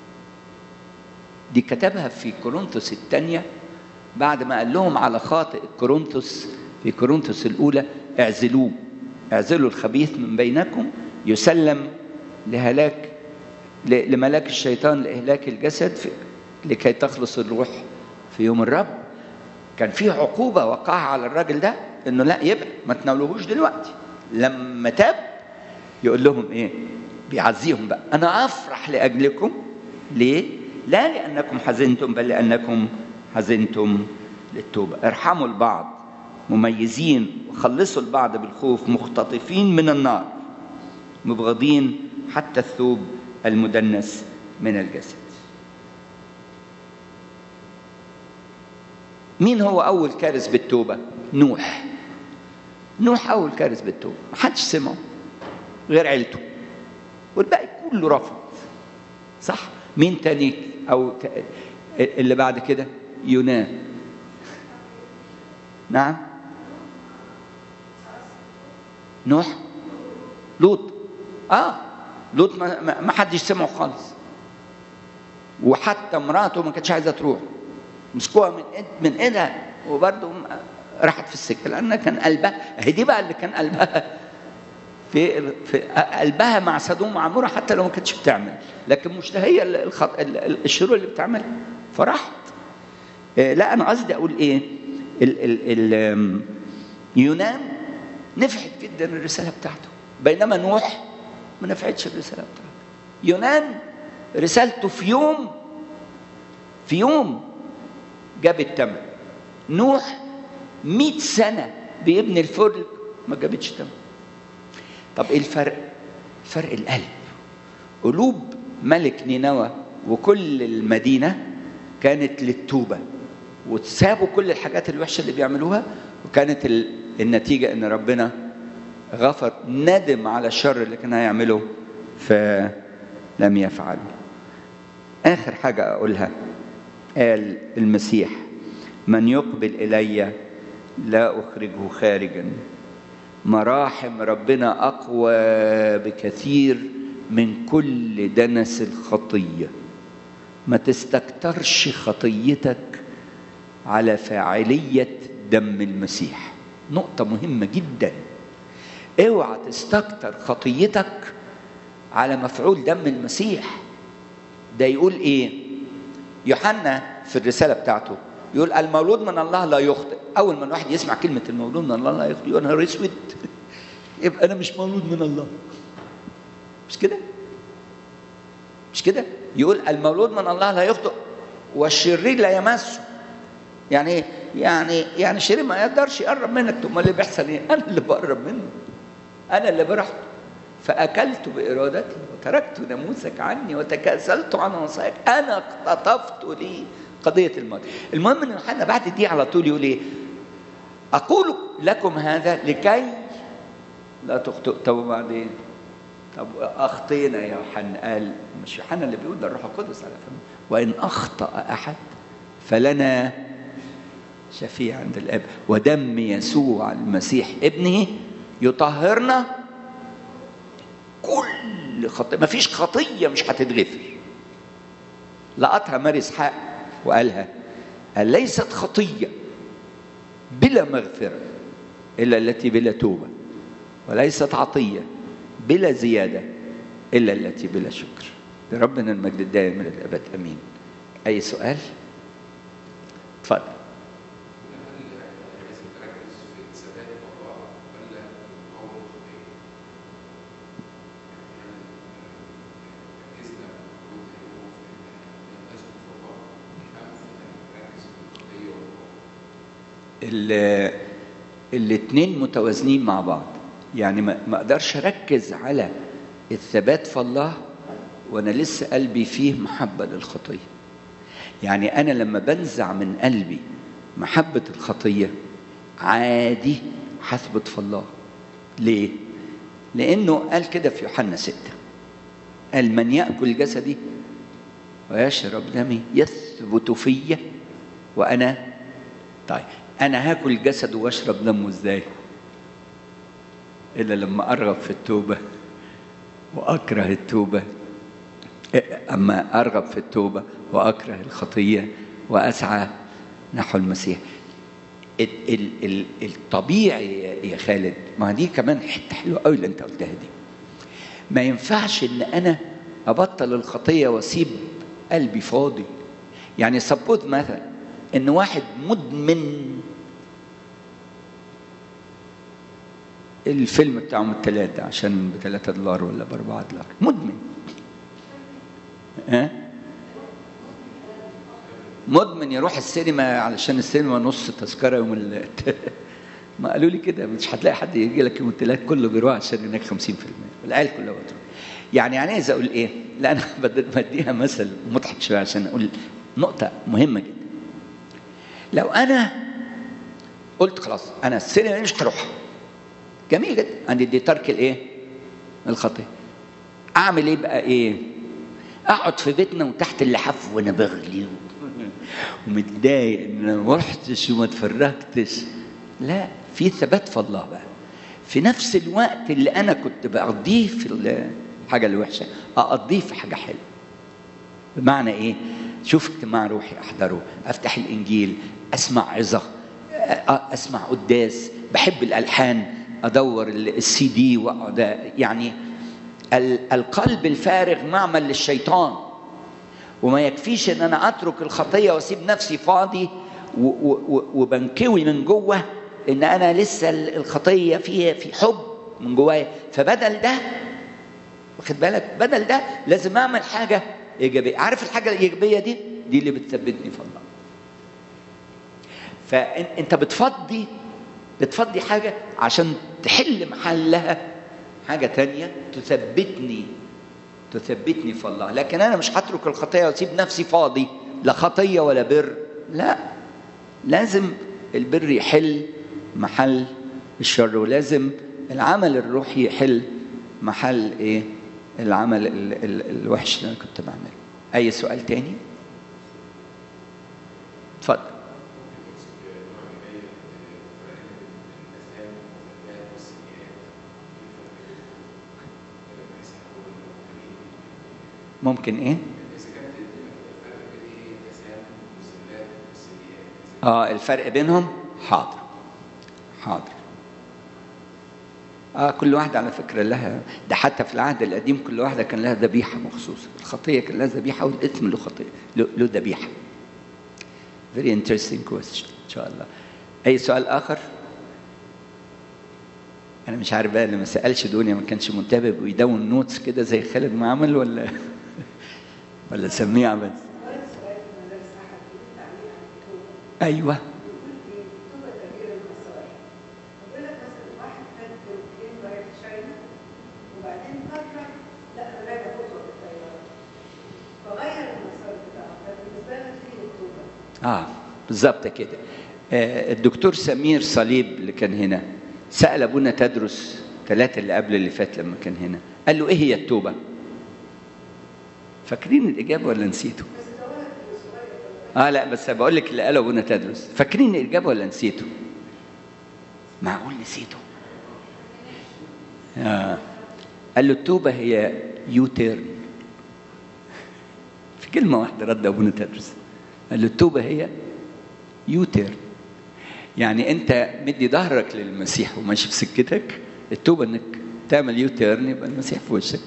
دي كتبها في كورنثوس الثانيه بعد ما قال لهم على خاطئ كورنثوس في كورنثوس الاولى اعزلوه اعزلوا الخبيث من بينكم يسلم لهلاك لملاك الشيطان لاهلاك الجسد في لكي تخلص الروح في يوم الرب كان في عقوبه وقعها على الراجل ده انه لا يبقى ما تناولوهوش دلوقتي لما تاب يقول لهم ايه بيعزيهم بقى انا افرح لاجلكم ليه لا لانكم حزنتم بل لانكم حزنتم للتوبه ارحموا البعض مميزين وخلصوا البعض بالخوف مختطفين من النار مبغضين حتى الثوب المدنس من الجسد مين هو اول كارث بالتوبه نوح نوح اول كارث بالتوبه ما حدش سمعه غير عيلته والباقي كله رفض صح مين تاني او اللي بعد كده يونان نعم نوح لوط اه لوط ما, ما حدش سمعه خالص وحتى مراته ما كانتش عايزه تروح مسكوها من إيد من ايدها وبرضه راحت في السكه لان كان قلبها هي دي بقى اللي كان قلبها في في قلبها مع سدوم وعموره حتى لو ما كانتش بتعمل لكن مش هي الخط... الشرور اللي بتعملها فراحت لا انا قصدي اقول ايه ال ال ال يونان نفعت جدا الرساله بتاعته بينما نوح ما نفعتش الرساله بتاعته يونان رسالته في يوم في يوم جاب التمن نوح مئة سنة بيبني الفلك ما جابتش تمن طب ايه الفرق فرق القلب قلوب ملك نينوى وكل المدينة كانت للتوبة وسابوا كل الحاجات الوحشة اللي بيعملوها وكانت النتيجة ان ربنا غفر ندم على الشر اللي كان هيعمله فلم يفعل آخر حاجة أقولها قال المسيح من يقبل إلي لا أخرجه خارجا مراحم ربنا أقوى بكثير من كل دنس الخطية ما تستكترش خطيتك على فاعلية دم المسيح نقطة مهمة جدا اوعى تستكتر خطيتك على مفعول دم المسيح ده يقول ايه يوحنا في الرسالة بتاعته يقول المولود من الله لا يخطئ اول ما الواحد يسمع كلمة المولود من الله لا يخطئ يقول نهار اسود يبقى انا مش مولود من الله مش كده مش كده يقول المولود من الله لا يخطئ والشرير لا يمسه يعني ايه يعني يعني الشرير ما يقدرش يقرب منك ثم اللي بيحصل ايه انا اللي بقرب منه انا اللي براحته فأكلت بإرادتي وتركت ناموسك عني وتكاسلت عن وصاياك أنا اقتطفت لي قضية الموت المهم أن يوحنا بعد دي على طول يقول إيه أقول لكم هذا لكي لا تخطئ طب وبعدين طب أخطينا يا يوحنا قال مش يوحنا اللي بيقول ده الروح القدس على فم وإن أخطأ أحد فلنا شفيع عند الاب ودم يسوع المسيح ابنه يطهرنا كل خطيه ما فيش خطيه مش هتتغفر لقطها ماري اسحاق وقالها قال ليست خطيه بلا مغفره الا التي بلا توبه وليست عطيه بلا زياده الا التي بلا شكر لربنا المجد الدائم من الابد امين اي سؤال اتفضل الاثنين متوازنين مع بعض يعني ما ما اقدرش اركز على الثبات في الله وانا لسه قلبي فيه محبه للخطيه يعني انا لما بنزع من قلبي محبه الخطيه عادي هثبت في الله ليه لانه قال كده في يوحنا ستة قال من ياكل جسدي ويشرب دمي يثبت فيا وانا طيب انا هاكل جسده واشرب دمه ازاي الا لما ارغب في التوبه واكره التوبه اما ارغب في التوبه واكره الخطيه واسعى نحو المسيح الطبيعي يا خالد ما دي كمان حته حلوه قوي اللي انت قلتها دي ما ينفعش ان انا ابطل الخطيه واسيب قلبي فاضي يعني سبوت مثلا ان واحد مدمن الفيلم بتاعهم الثلاثة عشان بثلاثة دولار ولا بأربعة دولار مدمن ها مدمن يروح السينما علشان السينما نص تذكرة يوم ال ما قالوا لي كده مش هتلاقي حد يجي لك يوم الثلاث كله بيروح عشان هناك 50% والعيال كلها بتروح يعني يعني عايز اقول ايه؟ لا انا بديها مثل مضحك شويه عشان اقول نقطة مهمة جدا لو انا قلت خلاص انا السينما مش هروحها جميل جدا عندي دي ترك الايه الخطيه اعمل ايه بقى ايه اقعد في بيتنا وتحت اللحاف وانا بغلي ومتضايق ان انا ما رحتش وما اتفرجتش لا في ثبات في الله بقى في نفس الوقت اللي انا كنت بقضيه في الحاجه الوحشه اقضيه في حاجه حلوه بمعنى ايه شوف اجتماع روحي احضره افتح الانجيل اسمع عظه اسمع قداس بحب الالحان ادور السي دي واقعد يعني القلب الفارغ معمل للشيطان وما يكفيش ان انا اترك الخطيه واسيب نفسي فاضي وبنكوي من جوه ان انا لسه الخطيه فيها في حب من جوايا فبدل ده واخد بالك بدل ده لازم اعمل حاجه ايجابيه عارف الحاجه الايجابيه دي دي اللي بتثبتني في الله فانت بتفضي بتفضي حاجة عشان تحل محلها حاجة تانية تثبتني تثبتني في الله لكن أنا مش هترك الخطية وأسيب نفسي فاضي لا خطية ولا بر لا لازم البر يحل محل الشر ولازم العمل الروحي يحل محل ايه العمل ال ال الوحش اللي انا كنت بعمله اي سؤال تاني اتفضل ممكن ايه اه الفرق بينهم حاضر حاضر اه كل واحدة على فكرة لها ده حتى في العهد القديم كل واحدة كان لها ذبيحة مخصوصة الخطية كان لها ذبيحة والإثم له خطية له ذبيحة very interesting question إن شاء الله أي سؤال آخر؟ أنا مش عارف بقى اللي ما سألش دنيا ما كانش منتبه ويدون نوتس كده زي خالد ما عمل ولا ولا سميع بس ايوه وبعدين اه بالظبط كده آه الدكتور سمير صليب اللي كان هنا سال ابونا تدرس ثلاثة اللي قبل اللي فات لما كان هنا قال له ايه هي التوبه فاكرين الاجابه ولا نسيتوا اه لا بس بقول لك اللي قاله ابونا تدرس فاكرين الاجابه ولا نسيتوا معقول نسيتوا آه. قال له التوبه هي يو تيرن في كلمه واحده رد ابونا تدرس قال له التوبه هي يو تيرن يعني انت مدي ظهرك للمسيح وماشي في سكتك التوبه انك تعمل يو تيرن يبقى المسيح في وشك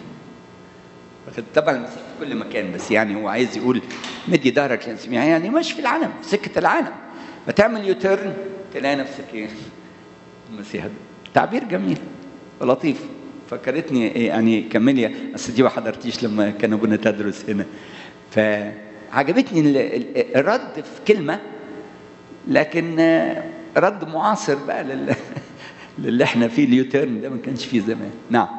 طبعا المسيح في كل مكان بس يعني هو عايز يقول مدي ظهرك للمسيح يعني ماشي في العالم في سكه العالم فتعمل يو تيرن تلاقي نفسك ايه المسيح تعبير جميل ولطيف فكرتني يعني كملي اصل دي ما حضرتيش لما كان ابونا تدرس هنا فعجبتني الرد في كلمه لكن رد معاصر بقى لل... للي احنا فيه اليوتيرن ده ما كانش فيه زمان نعم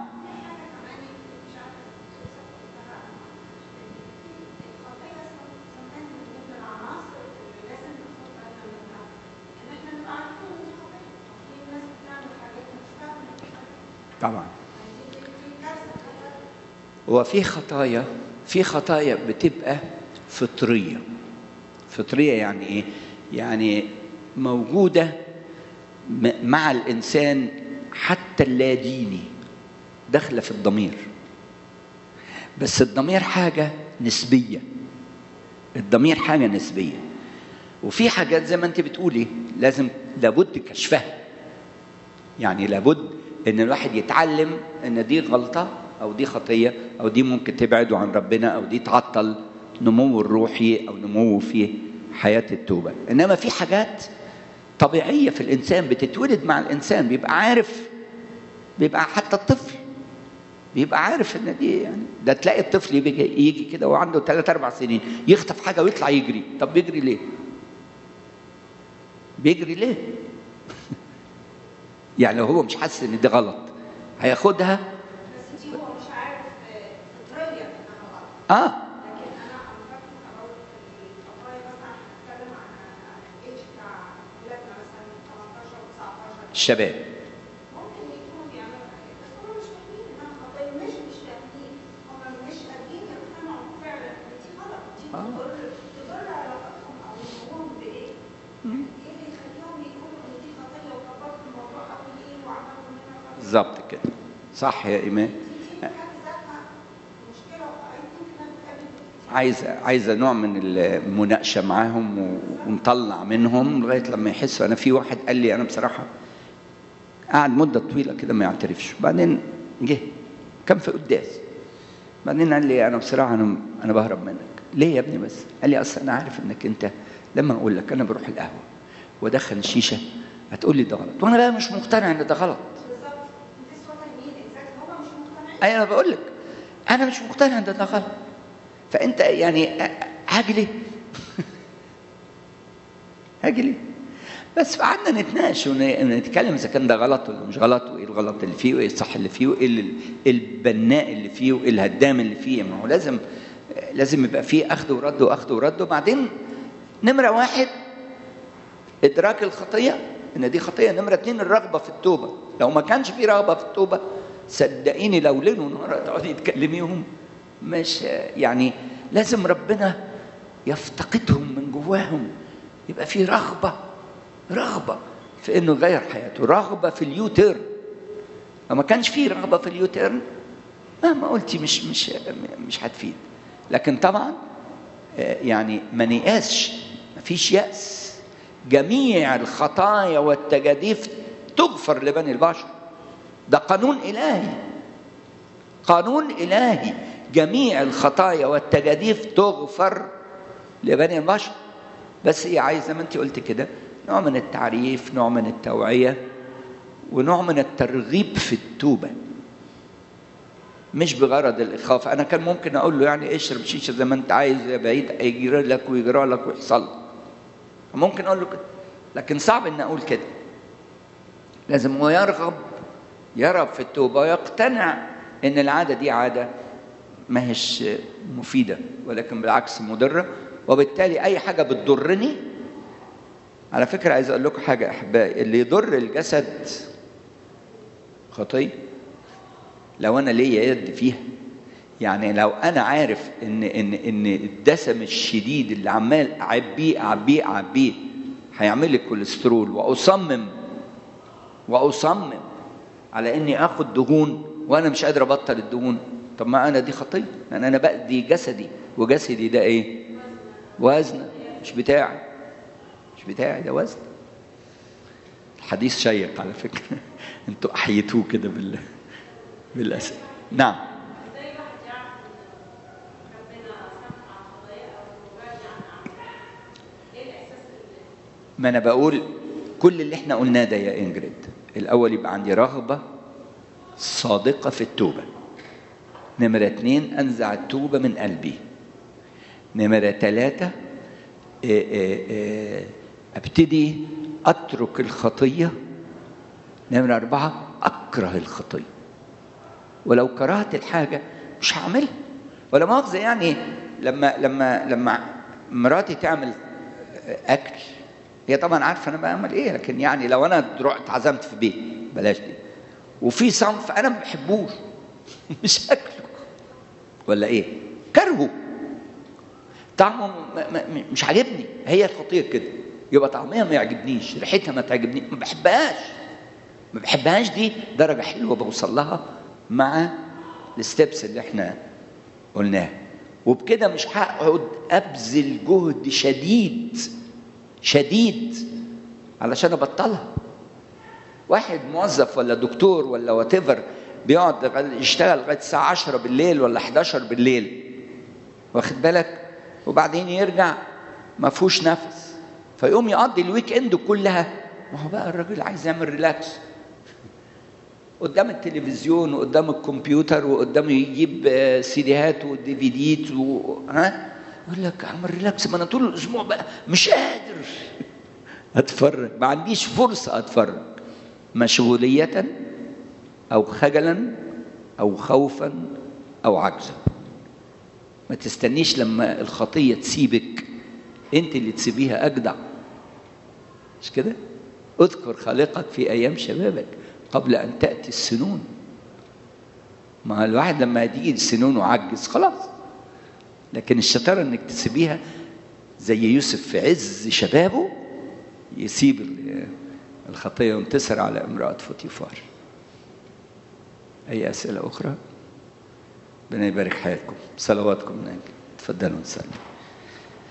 طبعا هو في خطايا في خطايا بتبقى فطريه فطريه يعني ايه يعني موجوده مع الانسان حتى اللاديني داخله في الضمير بس الضمير حاجه نسبيه الضمير حاجه نسبيه وفي حاجات زي ما انت بتقولي لازم لابد كشفها يعني لابد ان الواحد يتعلم ان دي غلطه او دي خطيه او دي ممكن تبعده عن ربنا او دي تعطل نموه الروحي او نموه في حياه التوبه انما في حاجات طبيعيه في الانسان بتتولد مع الانسان بيبقى عارف بيبقى حتى الطفل بيبقى عارف ان دي يعني ده تلاقي الطفل يجي, يجي كده وعنده ثلاث اربع سنين يخطف حاجه ويطلع يجري طب بيجري ليه؟ بيجري ليه؟ يعني لو هو مش حاسس ان ده غلط هياخدها بس دي هو مش عارف فطريا انها غلط اه لكن انا عم فاكره برضه في القضايا مثلا هنتكلم عن الايدج بتاع ولادنا مثلا 18 و19 الشباب ممكن يكونوا بيعملوا حاجات بس هم مش فاهمين انها خطيه مش مش فاهمين هم مش قادرين يقتنعوا فعلا ان دي غلط دي آه. تضر تضر علاقتهم او نموهم بايه؟ ايه اللي يخليهم يقولوا ان دي خطيه وكبرت الموضوع قوي ليه وعملوا منها خطيه بالظبط كده صح يا ايمان دي في حد ذاتها مشكله وقعت يمكن انها بتقابل كتير عايزه عايزه نوع من المناقشه معاهم و- ونطلع منهم لغايه لما يحسوا انا في واحد قال لي انا بصراحه قعد مده طويله كده ما يعترفش بعدين جه كان في قداس بعدين قال لي انا بصراحه انا انا بهرب منك ليه يا ابني بس قال لي اصل انا عارف انك انت لما اقول لك انا بروح القهوه وادخل الشيشه هتقول لي ده غلط وانا بقى مش مقتنع ان ده غلط بالظبط this what I mean exactly هو مش مقتنعين ايوه انا بقول لك انا مش مقتنع ان ده غلط فانت يعني أ- هاجي ليه؟ هاجي ليه؟ بس قعدنا نتناقش ونتكلم اذا كان ده غلط ولا مش غلط وايه الغلط اللي فيه وايه الصح اللي فيه وايه ال- البناء اللي فيه وايه الهدام اللي فيه ما هو لازم لازم يبقى فيه اخذ ورد واخذ ورد وبعدين نمره واحد ادراك الخطيه ان دي خطيه نمره اتنين الرغبه في التوبه لو ما كانش في رغبه في التوبه صدقيني لو ليل ونهار تقعدي تكلميهم مش يعني لازم ربنا يفتقدهم من جواهم يبقى في رغبه رغبه في انه يغير حياته رغبه في اليوتيرن لو ما كانش في رغبه في اليوتيرن مهما قلتي مش مش مش هتفيد لكن طبعا آه، يعني ما نيأسش مفيش يأس جميع الخطايا والتجاديف تغفر لبني البشر ده قانون إلهي قانون إلهي جميع الخطايا والتجاديف تغفر لبني البشر بس هي عايزة زي ما انت قلت كده نوع من التعريف نوع من التوعية ونوع من الترغيب في التوبة مش بغرض الإخافة أنا كان ممكن أقول له يعني اشرب شيشة زي ما أنت عايز يا بعيد يجري لك ويجرى لك ويحصل لك ممكن أقول له كده لكن صعب إن أقول كده لازم هو يرغب يرغب في التوبة ويقتنع إن العادة دي عادة ما هيش مفيدة ولكن بالعكس مضرة وبالتالي اي حاجه بتضرني على فكره عايز اقول لكم حاجه احبائي اللي يضر الجسد خطيه لو انا ليا يد فيها يعني لو انا عارف ان ان ان الدسم الشديد اللي عمال اعبيه اعبيه اعبيه هيعمل لي كوليسترول واصمم واصمم على اني اخد دهون وانا مش قادر ابطل الدهون طب ما انا دي خطيه يعني انا باذي جسدي وجسدي ده ايه وزن مش بتاعي مش بتاعي ده وزن الحديث شيق على فكره انتوا احيتوه كده بال بالاسئله نعم ما انا بقول كل اللي احنا قلناه ده يا انجريد الاول يبقى عندي رغبه صادقه في التوبه نمرة اتنين أنزع التوبة من قلبي نمرة ثلاثة أبتدي أترك الخطية نمرة أربعة أكره الخطية ولو كرهت الحاجة مش هعملها ولا مؤاخذة يعني لما لما لما مراتي تعمل أكل هي طبعا عارفة أنا بعمل إيه لكن يعني لو أنا رحت عزمت في بيت بلاش دي وفي صنف أنا ما بحبوش مش أكله ولا ايه كرهه طعمه مش عاجبني هي الخطيه كده يبقى طعمها ما يعجبنيش ريحتها ما تعجبني ما بحبهاش ما بحبهاش دي درجه حلوه بوصل لها مع الستبس اللي احنا قلناها وبكده مش هقعد ابذل جهد شديد شديد علشان ابطلها واحد موظف ولا دكتور ولا وات بيقعد يشتغل لغايه الساعه 10 بالليل ولا 11 بالليل واخد بالك وبعدين يرجع ما فيهوش نفس فيقوم يقضي الويك اند كلها ما هو بقى الراجل عايز يعمل ريلاكس قدام التلفزيون وقدام الكمبيوتر وقدامه يجيب سيديهات ودي في ديت و... ها يقول لك اعمل ريلاكس ما انا طول الاسبوع بقى مش قادر اتفرج ما عنديش فرصه اتفرج مشغوليه أو خجلا أو خوفا أو عجزا ما تستنيش لما الخطية تسيبك أنت اللي تسيبيها أجدع مش كده؟ اذكر خالقك في أيام شبابك قبل أن تأتي السنون ما الواحد لما تيجي السنون وعجز خلاص لكن الشطارة انك تسيبيها زي يوسف في عز شبابه يسيب الخطية وينتصر على امرأة فوتيفار أي أسئلة أخرى؟ ربنا يبارك حياتكم صلواتكم من أجل تفضلوا نسلم